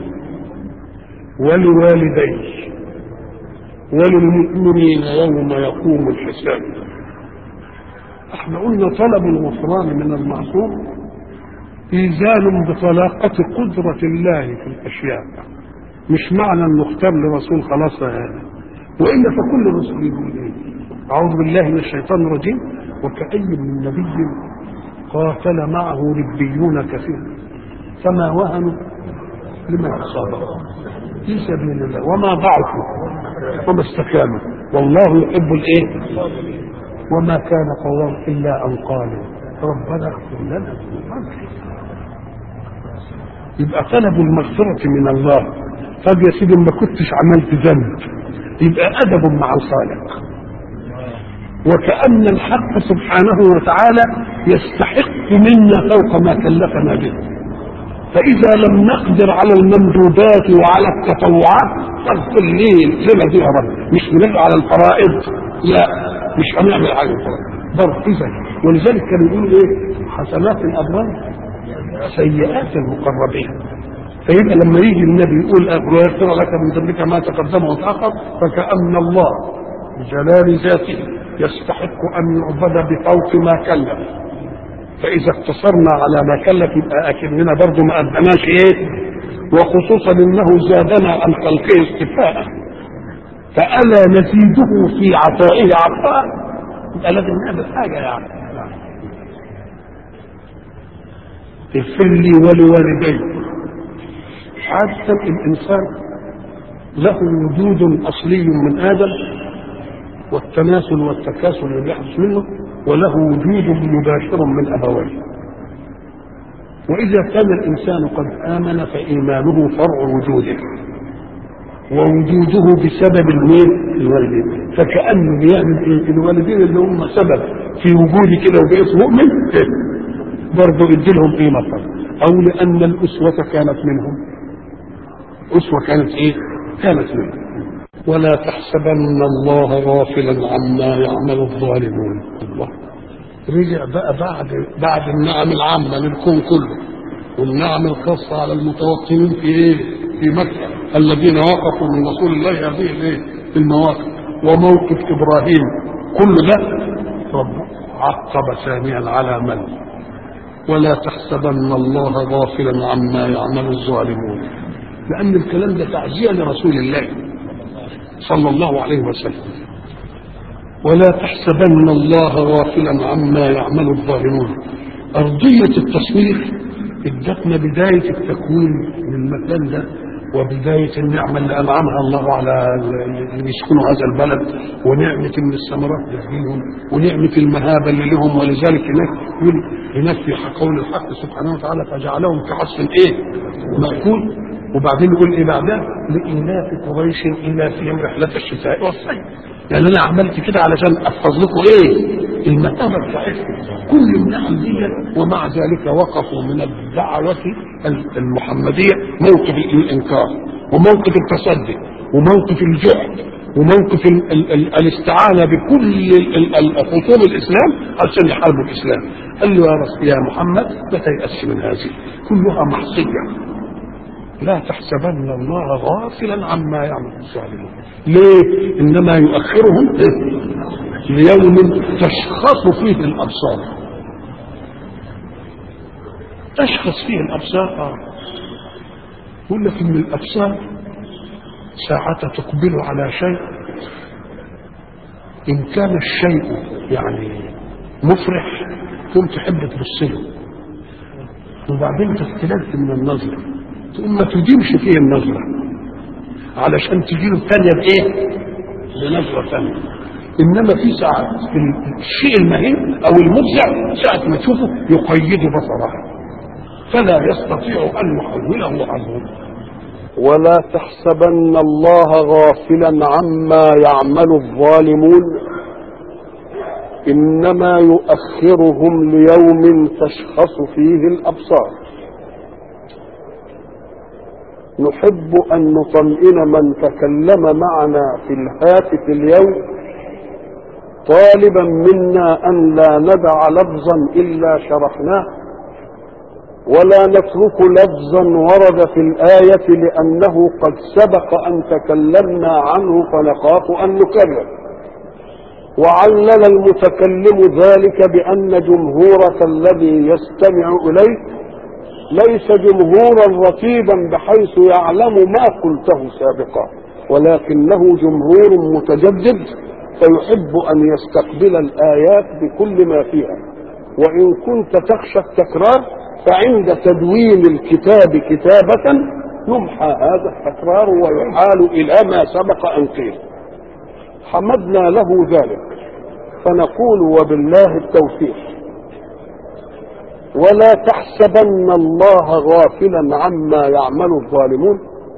ولوالدي وللمؤمنين يوم يقوم الحساب احنا قلنا طلب الغفران من المعصوم إيزان بطلاقة قدرة الله في الأشياء مش معنى أنه اختار لرسول خلاص هذا وإلا فكل رسول يقول إيه أعوذ بالله من الشيطان الرجيم وكأي من نبي قاتل معه ربيون كثير فما وهنوا لما أصابهم في سبيل الله وما ضعفوا وما استكانوا والله يحب الإيه وما كان قولهم إلا أن قالوا ربنا اغفر لنا ذنوبنا يبقى طلب المغفرة من الله طب يا سيدي ما كنتش عملت ذنب يبقى أدب مع الخالق وكأن الحق سبحانه وتعالى يستحق منا فوق ما كلفنا به فإذا لم نقدر على الممدودات وعلى التطوعات فاغفر لي لنا دي يا رب مش بنقدر على الفرائض لا مش هنعمل على الفرائض بل إذا ولذلك كانوا يقولوا إيه حسنات الأبرار سيئات المقربين فيبقى لما يجي النبي يقول ويغفر لك من ذنبك ما تقدم وتاخر فكأن الله بجلال ذاته يستحق ان يعبد بفوق ما كلف فاذا اقتصرنا على ما كلف يبقى اكننا برضه ما ادناش ايه وخصوصا انه زادنا عن خلقه استفاء فالا نزيده في عطائه عطاء يبقى لازم نعمل حاجه يعني اغفر لي ولوالدي حتى الانسان له وجود اصلي من ادم والتناسل والتكاسل اللي بيحدث منه وله وجود مباشر من ابويه واذا كان الانسان قد امن فايمانه فرع وجوده ووجوده بسبب المين الوالدين فكانه بيعمل ايه الوالدين اللي هم سبب في وجودي كده وبقيت مؤمن برضه يدي لهم قيمه او لان الاسوه كانت منهم اسوه كانت ايه كانت منهم ولا تحسبن الله غافلا عما يعمل الظالمون الله رجع بقى بعد بعد النعم العامه للكون كله والنعم الخاصه على المتوطنين في ايه؟ في مكه الذين وقفوا من رسول الله هذه الايه؟ المواقف وموقف ابراهيم كل ده رب عقب ثانيا على من ولا تحسبن الله غافلا عما يعمل الظالمون لان الكلام ده تعزيه لرسول الله صلى الله عليه وسلم ولا تحسبن الله غافلا عما يعمل الظالمون أرضية التصوير ادتنا بداية التكوين للمكان ده وبداية النعمة اللي أنعمها الله على اللي يسكنوا هذا البلد ونعمة من الثمرات لهم ونعمة المهابة اللي لهم ولذلك هناك يقول هناك في قول الحق سبحانه وتعالى فجعلهم كعصف ايه؟ مأكول وبعدين يقول ايه بعدها؟ لإيلاف قريش إيلافهم رحلة الشتاء والصيف يعني انا عملت كده علشان احفظ لكم ايه المثابه بتاعتكم كل النعم دي ومع ذلك وقفوا من الدعوه المحمديه موقف الانكار وموقف التصدي وموقف الجهد وموقف ال ال ال الاستعانه بكل خصوم الاسلام عشان يحاربوا الاسلام قال له يا رسول يا محمد لا تيأس من هذه كلها محصيه لا تحسبن الله غافلا عما يعمل الظالمون ليه انما يؤخرهم ليوم تشخص فيه الابصار تشخص فيه الابصار اه يقول لك ان الابصار ساعة تقبل على شيء ان كان الشيء يعني مفرح تقوم تحب تبص له وبعدين تستلذ من النظره ثم ما تديمش فيه النظرة علشان تجيله الثانية بإيه؟ بنظرة ثانية إنما في ساعات الشيء المهين أو المفزع ساعة ما تشوفه يقيد بصره فلا يستطيع أن يحوله عنه ولا تحسبن الله غافلا عما يعمل الظالمون انما يؤخرهم ليوم تشخص فيه الابصار نحب ان نطمئن من تكلم معنا في الهاتف اليوم طالبا منا ان لا ندع لفظا الا شرحناه ولا نترك لفظا ورد في الآية لأنه قد سبق أن تكلمنا عنه فنخاف أن نكرر وعلل المتكلم ذلك بأن جمهورك الذي يستمع إليك ليس جمهورا رتيبا بحيث يعلم ما قلته سابقا ولكنه جمهور متجدد فيحب أن يستقبل الآيات بكل ما فيها وإن كنت تخشى التكرار فعند تدوين الكتاب كتابة يمحى هذا التكرار ويحال إلى ما سبق أن قيل حمدنا له ذلك فنقول وبالله التوفيق ولا تحسبن الله غافلا عما يعمل الظالمون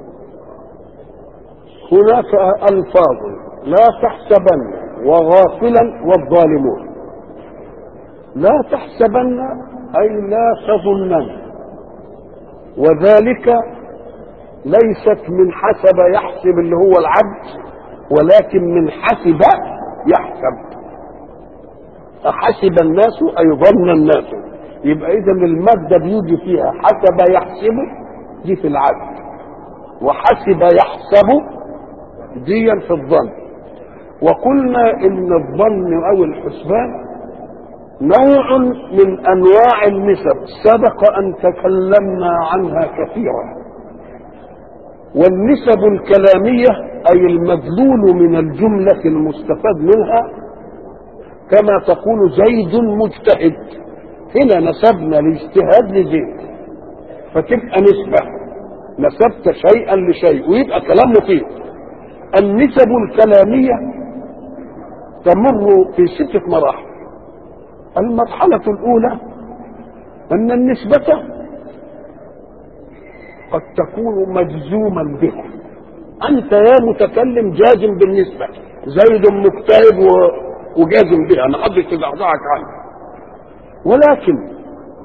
هناك ألفاظ لا تحسبن وغافلا والظالمون لا تحسبن أي لا تظنن وذلك ليست من حسب يحسب اللي هو العبد ولكن من حسب يحسب أحسب الناس أي ظن الناس يبقى إذا المادة بيجي فيها حسب يحسب دي في العبد وحسب يحسب دي في الظن وقلنا إن الظن أو الحسبان نوع من انواع النسب سبق ان تكلمنا عنها كثيرا والنسب الكلاميه اي المدلول من الجمله المستفاد منها كما تقول زيد مجتهد هنا نسبنا الاجتهاد لزيد فتبقى نسبه نسبت شيئا لشيء ويبقى كلام مفيد النسب الكلاميه تمر في سته مراحل المرحلة الأولى أن النسبة قد تكون مجزوما بها أنت يا متكلم جازم بالنسبة زيد مجتهد وجازم بها ما حدش تزعزعك عنها ولكن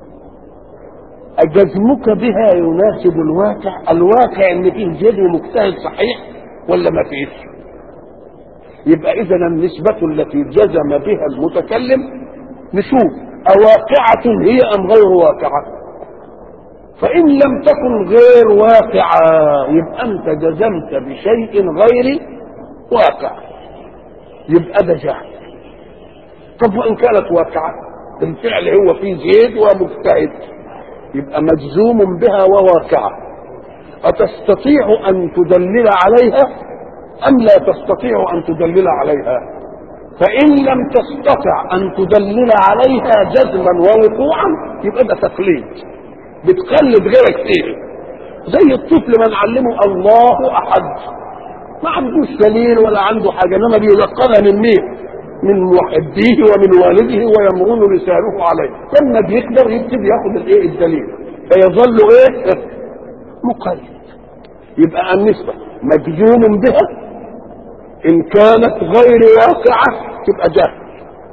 جزمك بها يناسب الواقع الواقع ان فيه زيد ومجتهد صحيح ولا ما فيش يبقى اذا النسبة التي جزم بها المتكلم نشوف أواقعة هي أم غير واقعة فإن لم تكن غير واقعة يبقى أنت جزمت بشيء غير واقع يبقى ده جهل طب وإن كانت واقعة الفعل هو فيه زيد ومجتهد يبقى مجزوم بها وواقعة أتستطيع أن تدلل عليها أم لا تستطيع أن تدلل عليها فإن لم تستطع أن تدلل عليها جزما ووقوعا يبقى ده تقليد بتقلد غيرك فيه زي الطفل ما نعلمه الله أحد ما عندوش دليل ولا عنده حاجة إنما بيلقنها من مين؟ من محبيه ومن والده ويمرون لسانه عليه لما بيكبر يبتدي ياخد الايه الدليل فيظل ايه مقلد يبقى النسبة مجزوم بها ان كانت غير واقعة تبقى جهل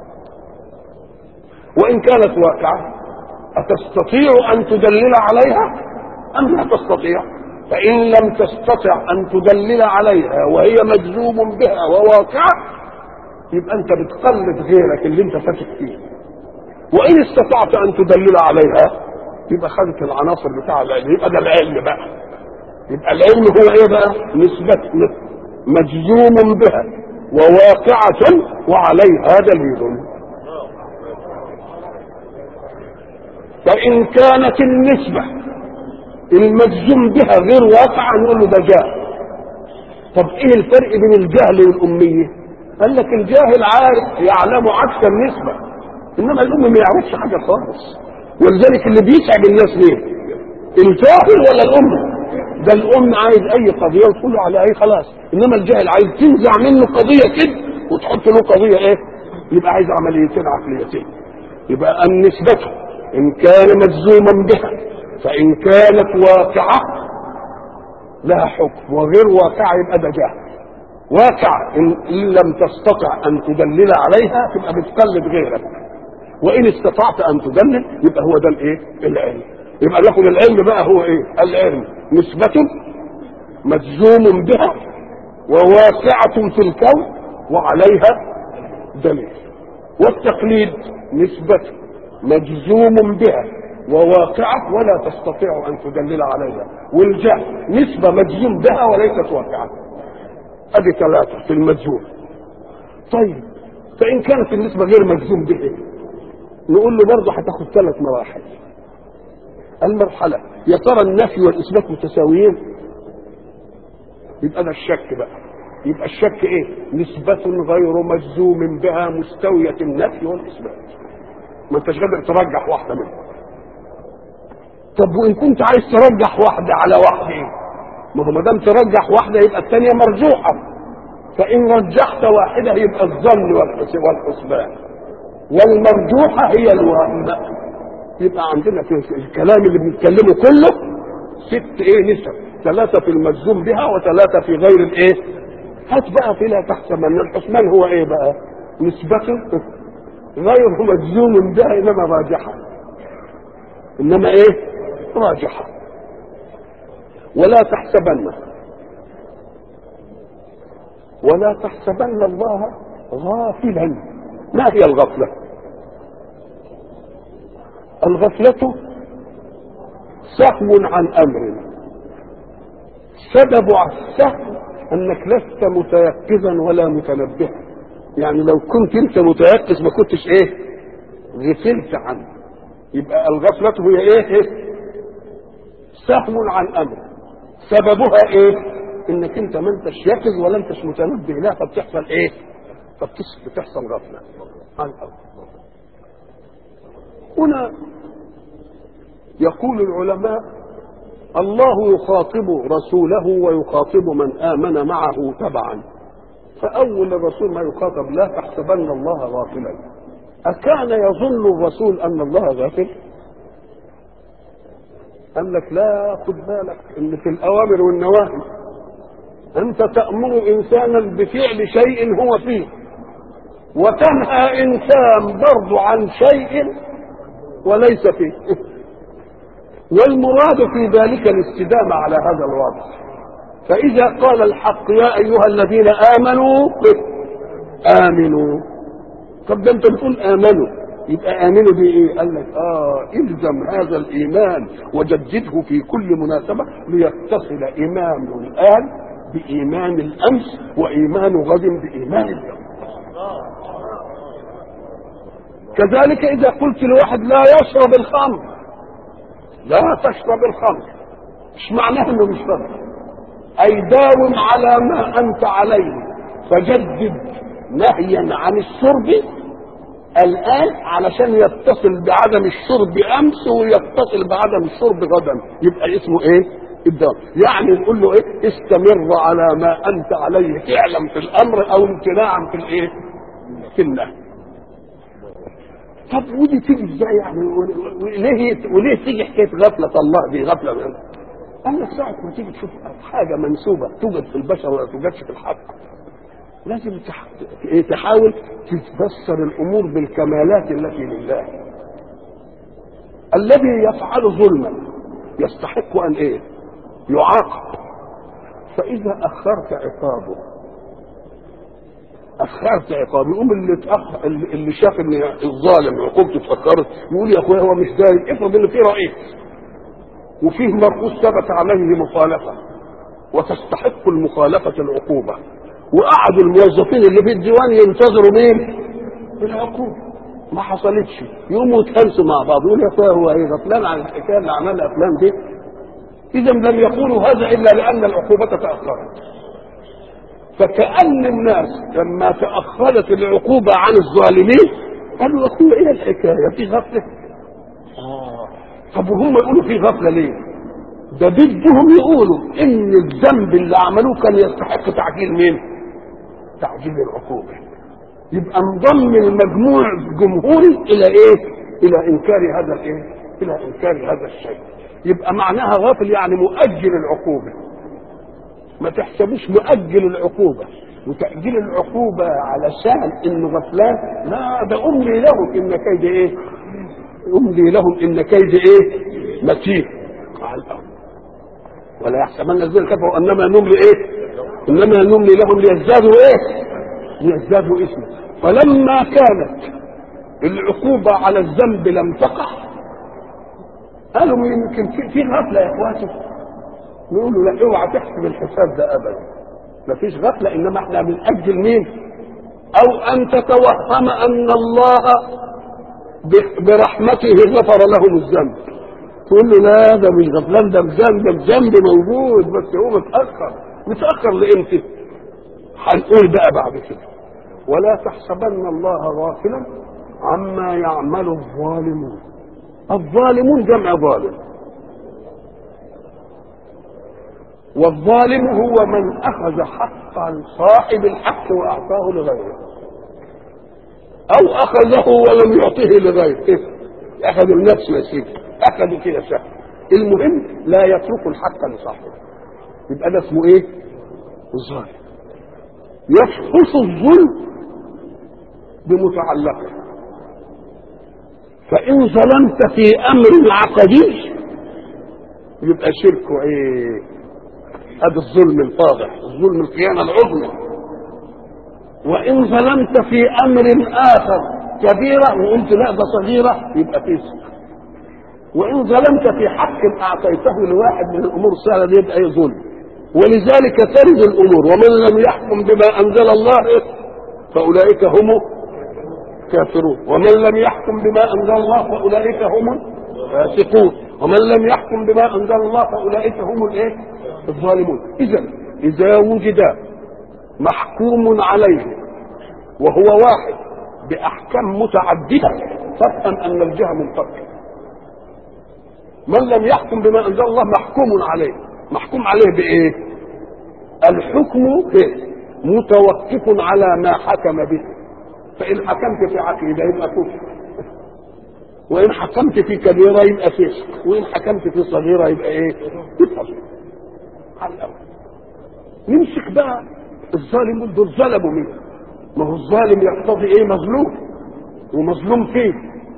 وان كانت واقعة أتستطيع أن تدلل عليها أم لا تستطيع فإن لم تستطع أن تدلل عليها وهي مجذوب بها وواقعة يبقى أنت بتقلد غيرك اللي أنت فاتك فيه وإن استطعت أن تدلل عليها يبقى خدت العناصر بتاع العلم يبقى ده العلم بقى يبقى العلم هو ايه بقى نسبة مجزوم بها وواقعة وعليها دليل فإن كانت النسبة المجزوم بها غير واقعة نقول له ده جاهل طب ايه الفرق بين الجهل والأمية قال لك الجاهل عارف يعلم عكس النسبة إنما الأم ما يعرفش حاجة خالص ولذلك اللي بيتعب الناس ليه الجاهل ولا الأم ده الأم عايز أي قضية وتقول له على أي خلاص إنما الجاهل عايز تنزع منه قضية كده وتحط له قضية إيه يبقى عايز عمليتين عقليتين يبقى النسبة إن كان مجزوما بها فإن كانت واقعة لها حكم وغير واقعة يبقى ده جهل واقع إن إن لم تستطع أن تدلل عليها تبقى بتقلد غيرك وإن استطعت أن تدلل يبقى هو ده الإيه؟ العلم يبقى ناخد العلم بقى هو إيه؟ العلم نسبة مجزوم بها وواقعة في الكون وعليها دليل والتقليد نسبة مجزوم بها وواقعة ولا تستطيع أن تدلل عليها والجهل نسبة مجزوم بها وليست واقعة ادي ثلاثة في المجزوم طيب فإن كانت النسبة غير مجزوم به نقول له برضه هتاخد ثلاث مراحل المرحلة يا ترى النفي والإثبات متساويين يبقى ده الشك بقى يبقى الشك ايه نسبة غير مجزوم بها مستوية النفي والإثبات ما انتش قادر ترجح واحدة منهم طب وإن كنت عايز ترجح واحدة على واحدة ما هو ما دام ترجح واحدة يبقى الثانية مرجوحة فإن رجحت واحدة يبقى الظن والحس- والحسبان والمرجوحة هي الواحدة يبقى عندنا في الكلام اللي بنتكلمه كله ست ايه نسب ثلاثة في المجزوم بها وثلاثة في غير الايه هات بقى في لا تحسبن الحسبان هو ايه بقى نسبته غير مجزوم بها انما راجحة انما ايه راجحة ولا تحسبن ولا تحسبن الله غافلا ما هي الغفلة الغفلة سهو عن أمر سبب السهو أنك لست متيقظا ولا متنبها يعني لو كنت أنت متيقظ ما كنتش إيه غفلت عنه يبقى الغفلة هي إيه سهو عن أمر سببها إيه إنك أنت ما أنتش يقظ ولا أنتش متنبه لا فبتحصل إيه فبتحصل بتحصل غفلة عن الأمر هنا يقول العلماء الله يخاطب رسوله ويخاطب من آمن معه تبعا فأول الرسول ما يخاطب لا تحسبن الله غافلا أكان يظن الرسول أن الله غافل قال لك لا خد بالك ان في الأوامر والنواهي أنت تأمر إنسانا بفعل شيء هو فيه وتنهى إنسان برضه عن شيء وليس فيه والمراد في ذلك الاستدامة على هذا الوضع فإذا قال الحق يا أيها الذين آمنوا آمنوا طب ده أنت بتقول آمنوا يبقى آمنوا بإيه؟ قال لك آه إلزم هذا الإيمان وجدده في كل مناسبة ليتصل إيمان الآن بإيمان الأمس وإيمان غد بإيمان اليوم كذلك إذا قلت لواحد لا يشرب الخمر لا تشرب الخمر مش معناه انه مش خمر اي داوم على ما انت عليه فجدد نهيا عن الشرب الان علشان يتصل بعدم الشرب امس ويتصل بعدم الشرب غدا يبقى اسمه ايه الدوام يعني نقول له ايه استمر على ما انت عليه فعلا في الامر او امتناعا في الايه في النهي طب ودي تيجي ازاي يعني وليه وليه تيجي حكايه غفله الله دي غفله من قال لك ساعة ما تيجي تشوف حاجة منسوبة توجد في البشر ولا توجدش في الحق لازم تح... تحاول تتفسر الأمور بالكمالات التي لله الذي يفعل ظلما يستحق أن إيه؟ يعاقب فإذا أخرت عقابه اخرت عقاب يقوم اللي تأخ... اللي شاف ان الظالم عقوبته اتاخرت يقول يا اخويا هو مش داري افرض ان في رئيس وفيه مرؤوس ثبت عليه مخالفه وتستحق المخالفه العقوبه وقعدوا الموظفين اللي في الديوان ينتظروا مين؟ العقوبه ما حصلتش يقوموا يتهلسوا مع بعض يقول يا اخويا هو ايه غفلان عن الحكايه اللي عملها فلان دي اذا لم يقولوا هذا الا لان العقوبه تاخرت فكأن الناس لما تأخرت العقوبة عن الظالمين قالوا يا أخويا إيه الحكاية في غفلة آه. طب وهم يقولوا في غفلة ليه ده بدهم يقولوا إن الذنب اللي عملوه كان يستحق تعجيل مين تعجيل العقوبة يبقى انضم المجموع الجمهوري إلى إيه إلى إنكار هذا الإيه إلى إنكار هذا الشيء يبقى معناها غافل يعني مؤجل العقوبة ما تحسبوش مؤجل العقوبة وتأجيل العقوبة علشان انه غفلان لا ده املي لهم ان كيد ايه املي لهم ان كيد ايه متين على الارض ولا يحسبن الذين كفروا انما نملي ايه انما نملي لهم ليزدادوا ايه ليزدادوا اثما فلما كانت العقوبة على الذنب لم تقع قالوا يمكن في, في غفلة يا اخواتي نقولوا لا اوعى تحسب الحساب ده ابدا مفيش غفلة انما احنا بنأجل مين او ان تتوهم ان الله برحمته غفر لهم الذنب تقول له لا ده مش غفلان ده الذنب ده الذنب موجود بس هو متأخر متأخر لامتى هنقول بقى بعد كده ولا تحسبن الله غافلا عما يعمل الظالمون الظالمون جمع ظالم والظالم هو من اخذ حق صاحب الحق واعطاه لغيره او اخذه ولم يعطه لغيره كيف اخذوا النفس يا سيدي اخذوا كده سهل المهم لا يترك الحق لصاحبه يبقى ده اسمه ايه الظالم يفحص الظلم بمتعلقه فإن ظلمت في أمر عقدي يبقى شركه إيه؟ هذا الظلم الفاضح، الظلم الخيانة العظمى. وإن ظلمت في أمر آخر كبيرة وقلت لا ده صغيرة يبقى فسق. وإن ظلمت في حق أعطيته لواحد من الأمور السهلة دي يبقى إيه ظلم. ولذلك ترد الأمور ومن لم يحكم بما أنزل الله فأولئك هم الكافرون ومن لم يحكم بما انزل الله فاولئك هم الفاسقون ومن لم يحكم بما انزل الله فاولئك هم الايه الظالمون اذا اذا وجد محكوم عليه وهو واحد باحكام متعدده فافهم ان الجهه منفكه من لم يحكم بما انزل الله محكوم عليه محكوم عليه بايه الحكم به متوقف على ما حكم به فإن حكمت في عقيدة يبقى كفر وإن حكمت في كبيرة يبقى فسق وإن حكمت في صغيرة يبقى إيه؟ يبقى على الأول نمسك بقى الظالمون دول ظلموا مين؟ ما هو الظالم يقتضي إيه مظلوم ومظلوم فيه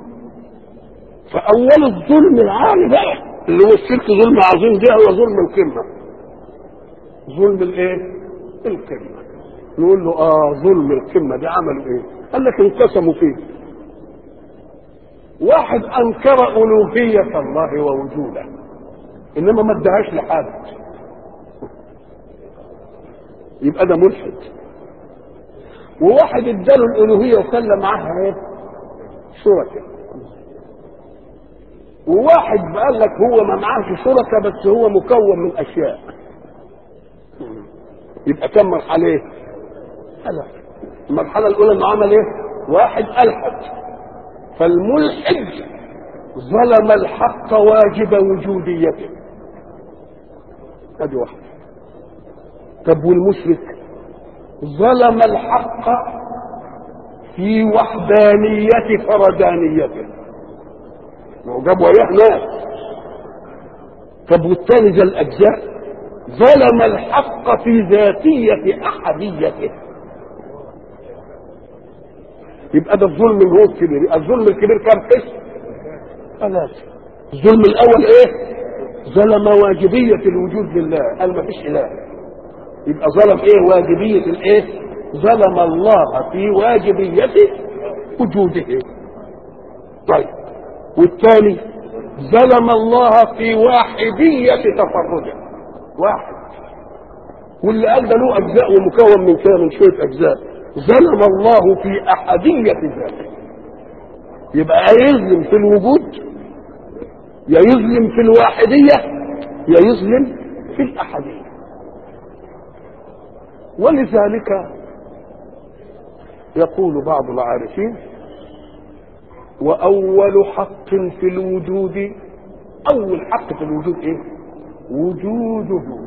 فأول الظلم العالي بقى اللي هو الشرك ظلم عظيم ده هو ظلم القمة ظلم الإيه؟ القمة نقول له اه ظلم القمه دي عملوا ايه؟ قال لك انقسموا فيه. واحد انكر الوهيه الله ووجوده انما ما ادهاش لحد. يبقى ده ملحد. وواحد اداله الالوهيه وخلى معاها ايه؟ شركاء. وواحد قال لك هو ما معاهش شركاء بس هو مكون من اشياء. يبقى كم مرحله ايه؟ ثلاثة المرحلة الأولى إنه عمل إيه؟ واحد ألحد فالملحد ظلم الحق واجب وجوديته هذه واحدة طب والمشرك ظلم الحق في وحدانية فردانيته ما هو جاب وياه ناس طب والثاني ذا الأجزاء ظلم الحق في ذاتية أحديته يبقى ده الظلم هو الكبير الظلم الكبير كم قسم ثلاثة الظلم الأول إيه ظلم واجبية الوجود لله قال ما فيش إله يبقى ظلم إيه واجبية الإيه ظلم الله في واجبية وجوده طيب والثاني ظلم الله في واحدية تفرده واحد واللي قال ده له أجزاء ومكون من كده من شوية أجزاء ظلم الله في أحدية ذاته يبقى يا يظلم في الوجود يا يظلم في الواحدية يا يظلم في الأحدية ولذلك يقول بعض العارفين وأول حق في الوجود أول حق في الوجود إيه؟ وجوده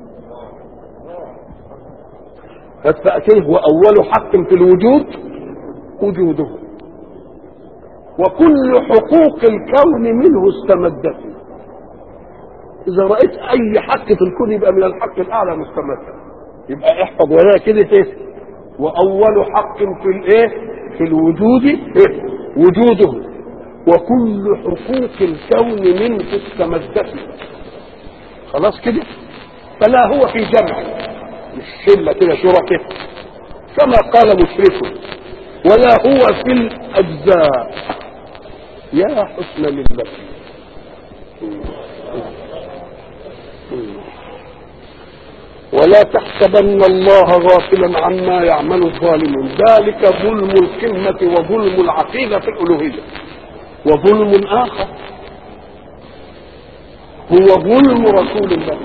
فالتأكيد هو أول حق في الوجود وجوده وكل حقوق الكون منه استمدت اذا رايت اي حق في الكون يبقى من الحق الاعلى مستمر يبقى احفظ ولا كده ايه واول حق في الايه في الوجود إيه؟ وجوده وكل حقوق الكون منه استمدت خلاص كده فلا هو في جمع مش شله كده شركه كما قال مشرك ولا هو في الاجزاء يا حسن ملته ولا تحسبن الله غافلا عما يعمل الظالمون ذلك ظلم القمة وظلم العقيدة في الألوهية وظلم آخر هو ظلم رسول الله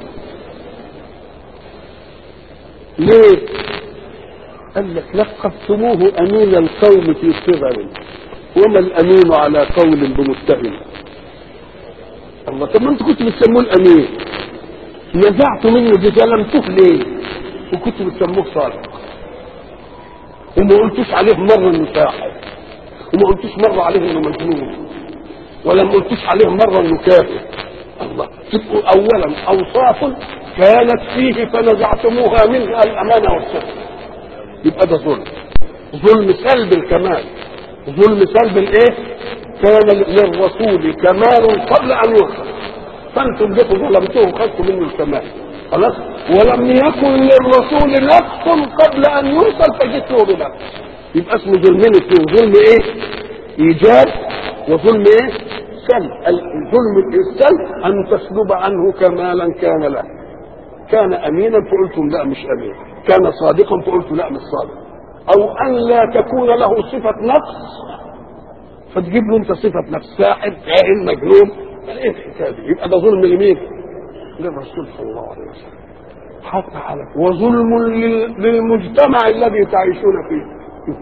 ليه قال لك لقبتموه أمين القوم في صغر وما الأمين على قول بمتهم الله طب ما انتوا كنتوا بتسموه الأمين نزعت منه بظلمته ليه وكنتوا بتسموه صادق وما قلتوش عليه مرة انه ساحر وما قلتوش مرة عليه انه مجنون ولا ما قلتوش عليه مرة انه كافر الله تبقوا اولا اوصاف كانت فيه فنزعتموها منها الامانة والصدق يبقى ده ظلم ظلم سلب الكمال ظلم سلب الايه كان للرسول كمال قبل ان يرسل فانتم بكم ظلمتوه خدتوا منه الكمال خلاص ولم يكن للرسول نقص قبل ان يرسل فجئته بنقص يبقى اسمه ظلمين اثنين ظلم ايه ايجاب وظلم ايه سلب الظلم السلب ان تسلب عنه كمالا كان له كان امينا فقلتم لا مش امين كان صادقا فقلتم لا مش صادق او ان لا تكون له صفه نقص فتجيب له انت صفه نفس ساحر جاهل مجنون ايه الحكايه دي؟ يبقى ده ظلم لمين؟ للرسول صلى الله عليه وسلم حتى على وظلم لل- للمجتمع الذي تعيشون فيه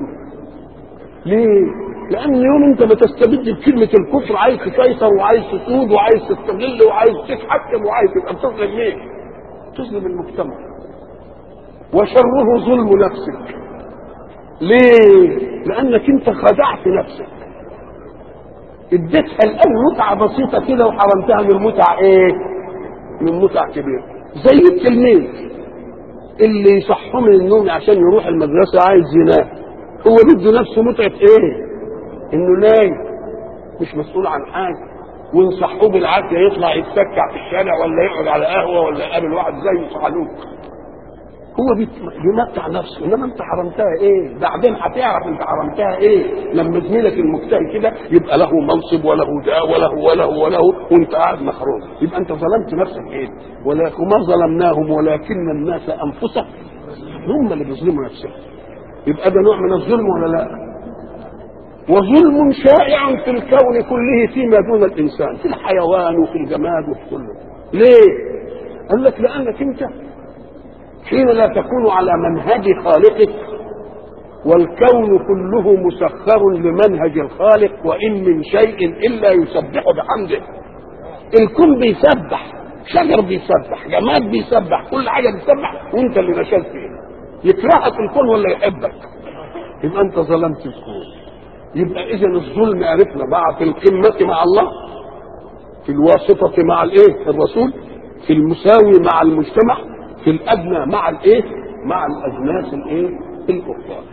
ليه؟ لأن يوم أنت بتستبد بكلمة الكفر عايز تسيطر وعايز تسود وعايز تستغل وعايز تتحكم وعايز تبقى بتظلم مين؟ تظلم المجتمع وشره ظلم نفسك ليه؟ لأنك أنت خدعت نفسك اديتها الآن متعة بسيطة كده وحرمتها من متعة إيه؟ من متعة كبيرة زي التلميذ اللي يصحوا من النوم عشان يروح المدرسة عايز ينام هو بده نفسه متعة إيه؟ إنه نايم مش مسؤول عن حاجة وينصحوه بالعافية يطلع يتسكع في الشارع ولا يقعد على قهوة ولا يقابل واحد زيه صحلوك هو بيت- بيمتع نفسه انما انت حرمتها ايه بعدين هتعرف انت حرمتها ايه لما زميلك المجتهد كده يبقى له منصب وله داء وله وله وله وانت قاعد محروم يبقى انت ظلمت نفسك ايه ولا وما ظلمناهم ولكن الناس انفسهم هم اللي بيظلموا نفسهم يبقى ده نوع من الظلم ولا لا وظلم شائع في الكون كله فيما دون الانسان في الحيوان وفي الجماد وفي كله ليه قال لك لانك انت حين لا تكون على منهج خالقك والكون كله مسخر لمنهج الخالق وان من شيء الا يسبح بحمده الكون بيسبح شجر بيسبح جماد بيسبح كل حاجه بتسبح وانت اللي نشلت فيه يكرهك الكون ولا يحبك يبقى انت ظلمت الكون يبقى اذا الظلم عرفنا بقى في القمه مع الله في الواسطه مع الايه الرسول في المساوي مع المجتمع في الادنى مع الايه مع الاجناس الايه الاخرى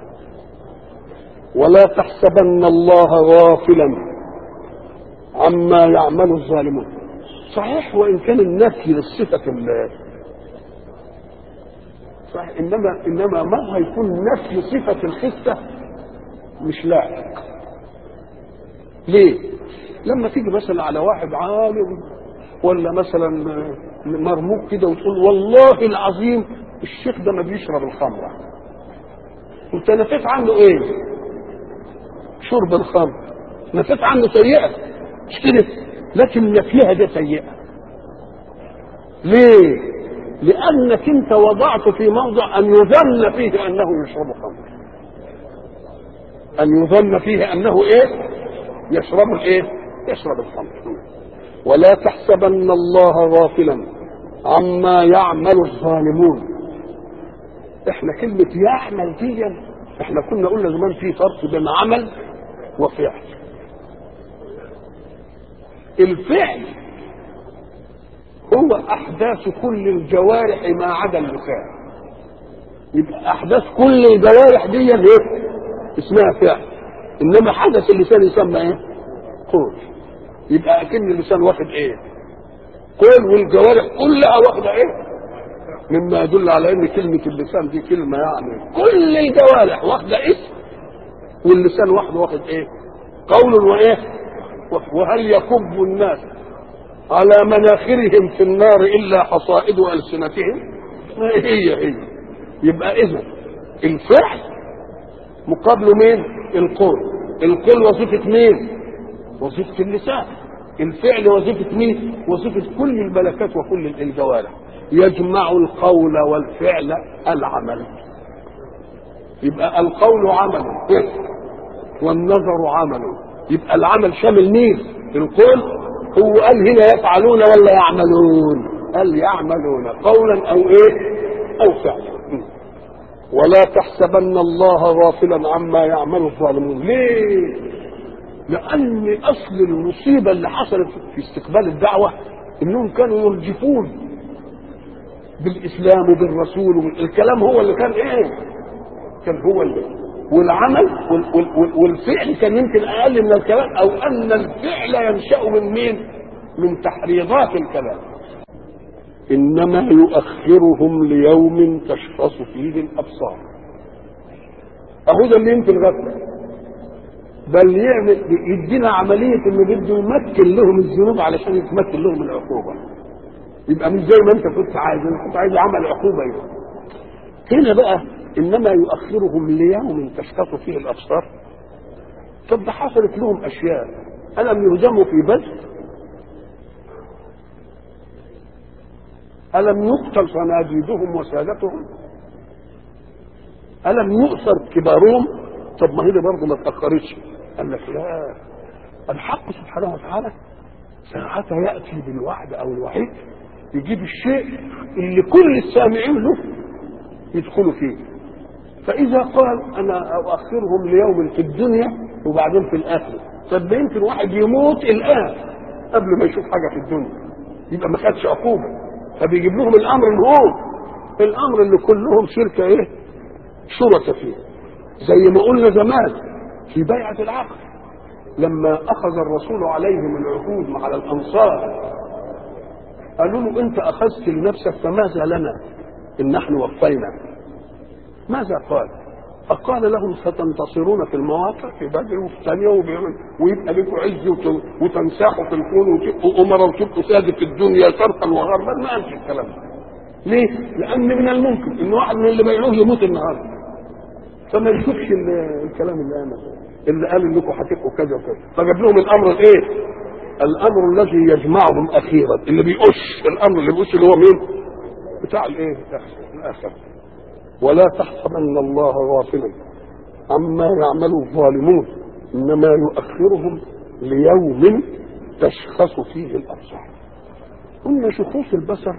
ولا تحسبن الله غافلا عما يعمل الظالمون صحيح وان كان النفي للصفه الله صحيح انما انما ما هيكون نفي صفه الخسه مش لاحق ليه لما تيجي مثلا على واحد عالم ولا مثلا مرموق كده وتقول والله العظيم الشيخ ده ما بيشرب الخمره انت نفيت عنه ايه شرب الخمر نفيت عنه سيئه مش كده لكن نفيها ده سيئه ليه لانك انت وضعت في موضع ان يظن فيه انه يشرب خمر ان يظن فيه انه ايه يشرب الايه يشرب الخمر ولا تحسبن الله غافلا عما يعمل الظالمون احنا كلمة يعمل دي احنا كنا قلنا زمان في فرق بين عمل وفعل الفعل هو احداث كل الجوارح ما عدا اللسان يبقى احداث كل الجوارح دي ايه اسمها فعل انما حدث اللسان يسمى ايه قول يبقى اكن اللسان واخد ايه قول والجوارح كلها واخده ايه مما يدل على ان كلمه اللسان دي كلمه يعني كل الجوارح واخده اسم واللسان واحد واخد ايه قول وايه وهل يكب الناس على مناخرهم في النار الا حصائد السنتهم هي هي يبقى اذا الفعل مقابله مين القول القول وظيفه مين وظيفه اللسان الفعل وظيفه مين وظيفه كل الملكات وكل الجوارح يجمع القول والفعل العمل يبقى القول عمل والنظر عمل يبقى العمل شامل مين القول هو قال هنا يفعلون ولا يعملون قال يعملون قولا او ايه او فعلا ولا تحسبن الله غافلا عما يعمل الظالمون ليه لان اصل المصيبه اللي حصلت في استقبال الدعوه انهم كانوا يرجفون بالاسلام وبالرسول الكلام هو اللي كان ايه كان هو اللي والعمل وال وال وال والفعل كان يمكن اقل من الكلام او ان الفعل ينشا من مين من تحريضات الكلام انما يؤخرهم ليوم تشخص فيه الابصار اهو ده اللي يمكن غفله بل يعمل يدينا عمليه انه بده يمكن لهم الذنوب علشان يتمكن لهم العقوبه يبقى مش زي ما انت كنت عايز انا كنت عايز عمل عقوبه يبقى. هنا بقى انما يؤخرهم ليوم تشخص فيه الابصار طب ده حصلت لهم اشياء الم يهزموا في بدر الم يقتل صناديدهم وسادتهم الم يؤثر كبارهم طب ما هي دي برضه ما اتاخرتش قال لك لا الحق سبحانه وتعالى ساعتها ياتي بالوعد او الوحيد يجيب الشيء اللي كل السامعين له يدخلوا فيه فإذا قال أنا أؤخرهم ليوم في الدنيا وبعدين في الآخرة طب يمكن واحد يموت الآن قبل ما يشوف حاجة في الدنيا يبقى ما خدش عقوبة فبيجيب لهم الأمر اللي هو الأمر اللي كلهم شركة إيه؟ شركة فيه زي ما قلنا زمان في بيعة العقد لما أخذ الرسول عليهم العهود مع الأنصار قالوا له أنت أخذت لنفسك فماذا لنا إن نحن وفينا ماذا قال فقال لهم ستنتصرون في المواقع في بدر وفي ثانية وبيعمل ويبقى لكم عز وت- وتنساحوا في الكون وتبقوا أمراء وتبقوا سادة في الدنيا شرقا وغربا ما قالش الكلام ده. ليه؟ لأن من الممكن إن واحد من اللي بيعوه يموت النهارده فما يشوفش ال- الكلام اللي أنا اللي قال انكم هتبقوا كذا وكذا فجاب لهم الامر الايه؟ الامر الذي يجمعهم اخيرا اللي بيقش الامر اللي بيقش اللي هو مين؟ بتاع الايه؟ الاخر ولا تحسبن الله غافلا عما يعمل الظالمون انما يؤخرهم ليوم تشخص فيه الابصار قلنا شخوص البصر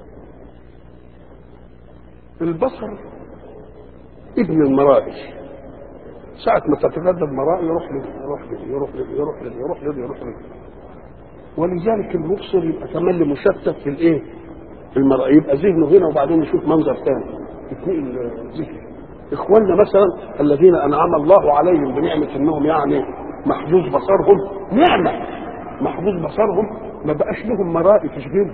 البصر ابن المرائي ساعة ما تتغدى المرائي يروح لي يروح لي يروح لي يروح لي يروح لي يروح لي ولذلك المبصر يبقى تملي مشتت في الايه؟ في المرأة يبقى ذهنه هنا وبعدين يشوف منظر ثاني يتنقل ذهنه اخواننا مثلا الذين انعم الله عليهم بنعمه انهم يعني محجوز بصرهم نعمه محجوز بصرهم ما بقاش لهم مرائي تشغلهم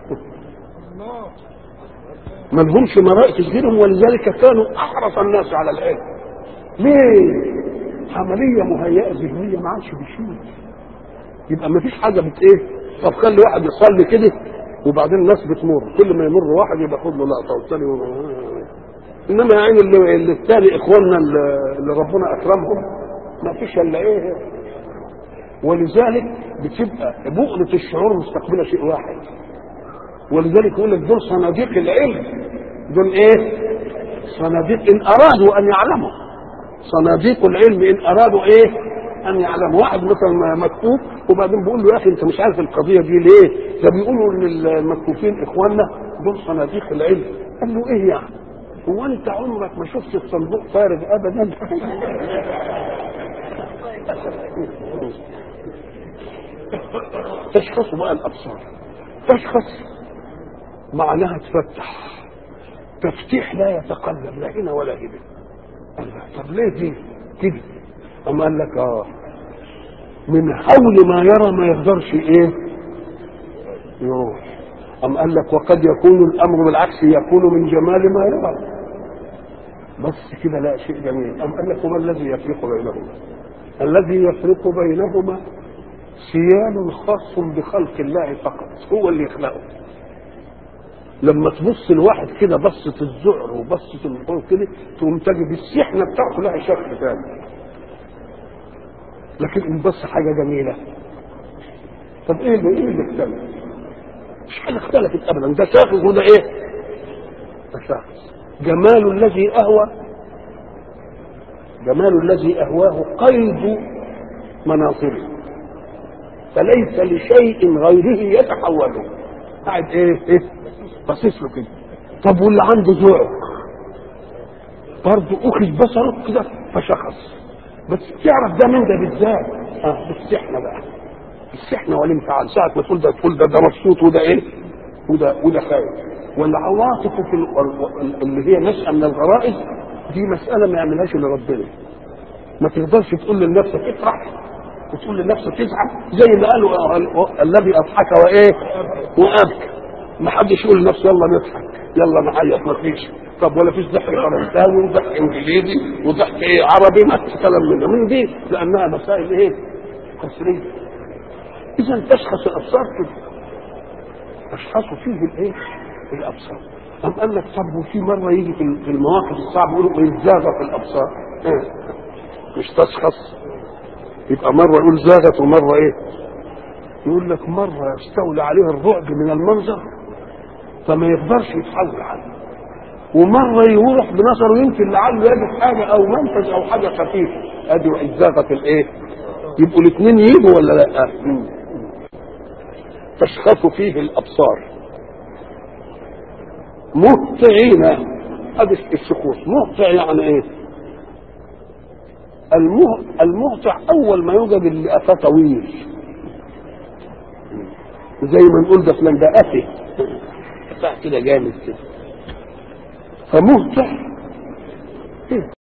ما لهمش مرائي تشغلهم ولذلك كانوا احرص الناس على العلم ليه؟ عمليه مهيئه ذهنيه ما عادش بيشوف يبقى ما فيش حاجه بت ايه؟ طب خلي واحد يصلي كده وبعدين الناس بتمر كل ما يمر واحد يبقى خد له لقطه والثاني انما يا عيني اللي, اللي الثاني اخواننا اللي, اللي ربنا اكرمهم ما فيش الا ايه ولذلك بتبقى بؤرة الشعور مستقبله شيء واحد ولذلك يقول لك دول صناديق العلم دول ايه؟ صناديق ان ارادوا ان يعلموا صناديق العلم ان ارادوا ايه؟ ان يعلم واحد مثلا مكتوب وبعدين بيقول له يا اخي انت مش عارف القضيه دي ليه؟ ده بيقولوا ان المكتوبين اخواننا دول صناديق العلم قال له ايه يعني؟ هو انت عمرك ما شفت الصندوق فارغ ابدا؟ تشخص بقى الابصار تشخص معناها تفتح تفتيح لا يتقلب لا هنا ولا هنا قال لا، طب ليه دي كده أما قال لك اه من حول ما يرى ما يقدرش ايه يروح أم قال لك وقد يكون الأمر بالعكس يكون من جمال ما يرى بس كده لا شيء جميل أم قال لك وما الذي يفرق بينهما الذي يفرق بينهما سيال خاص بخلق الله فقط هو اللي يخلقه لما تبص لواحد كده بصة الذعر وبصة الخوف كده تقوم تجد السحنة بتاعته لها شكل ثاني لكن ان بص حاجة جميلة طب ايه اللي ايه اللي اختلف؟ مش حاجة اختلفت ابدا ده شاخص وده ايه؟ ده شاخص جمال الذي اهوى جمال الذي اهواه قيد مناصبه فليس لشيء غيره يتحوله قاعد ايه ايه باصص له كده طب واللي عنده ذوق برضه اخذ بصره كده فشخص بس تعرف ده من ده بالذات اه بالسحنه بقى السحنه والانفعال ساعه ما تقول ده تقول ده ده مبسوط وده ايه وده وده خايف والعواطف في ال- اللي هي نشأة من الغرائز دي مسألة ما يعملهاش إلا ربنا ما تقدرش تقول لنفسك افرح وتقول لنفسك ازعل زي ما قالوا ال- الذي اضحك وايه وابكى ما حدش يقول لنفسه يلا نضحك يلا نعيط ما فيش طب ولا فيش ضحك فرنساوي وضحك انجليزي وضحك ايه عربي ما فيش كلام من ده من دي لانها مسائل ايه قصريه اذا تشخص الابصار كده تشخص فيه الايه الابصار أم قال لك طب وفي مرة يجي في في المواقف الصعبة يقولوا إيه زاغة في الأبصار إيه؟ مش تشخص يبقى مرة يقول زاغت ومرة إيه يقول لك مرة يستولي عليه الرعب من المنظر فما يقدرش يتحول عنه ومرة يروح بنظره يمكن لعله يجد حاجة أو منفذ أو حاجة خفيفة أدي زاغت الإيه يبقوا الاثنين يجوا ولا لا مم. تشخص فيه الأبصار مهطعين هذا الشخوص مهطع يعني ايه المه... المهطع اول ما يوجد اللي قفاه طويل زي ما نقول ده فلان ده قفه قفاه كده جامد كده فمهطع إيه؟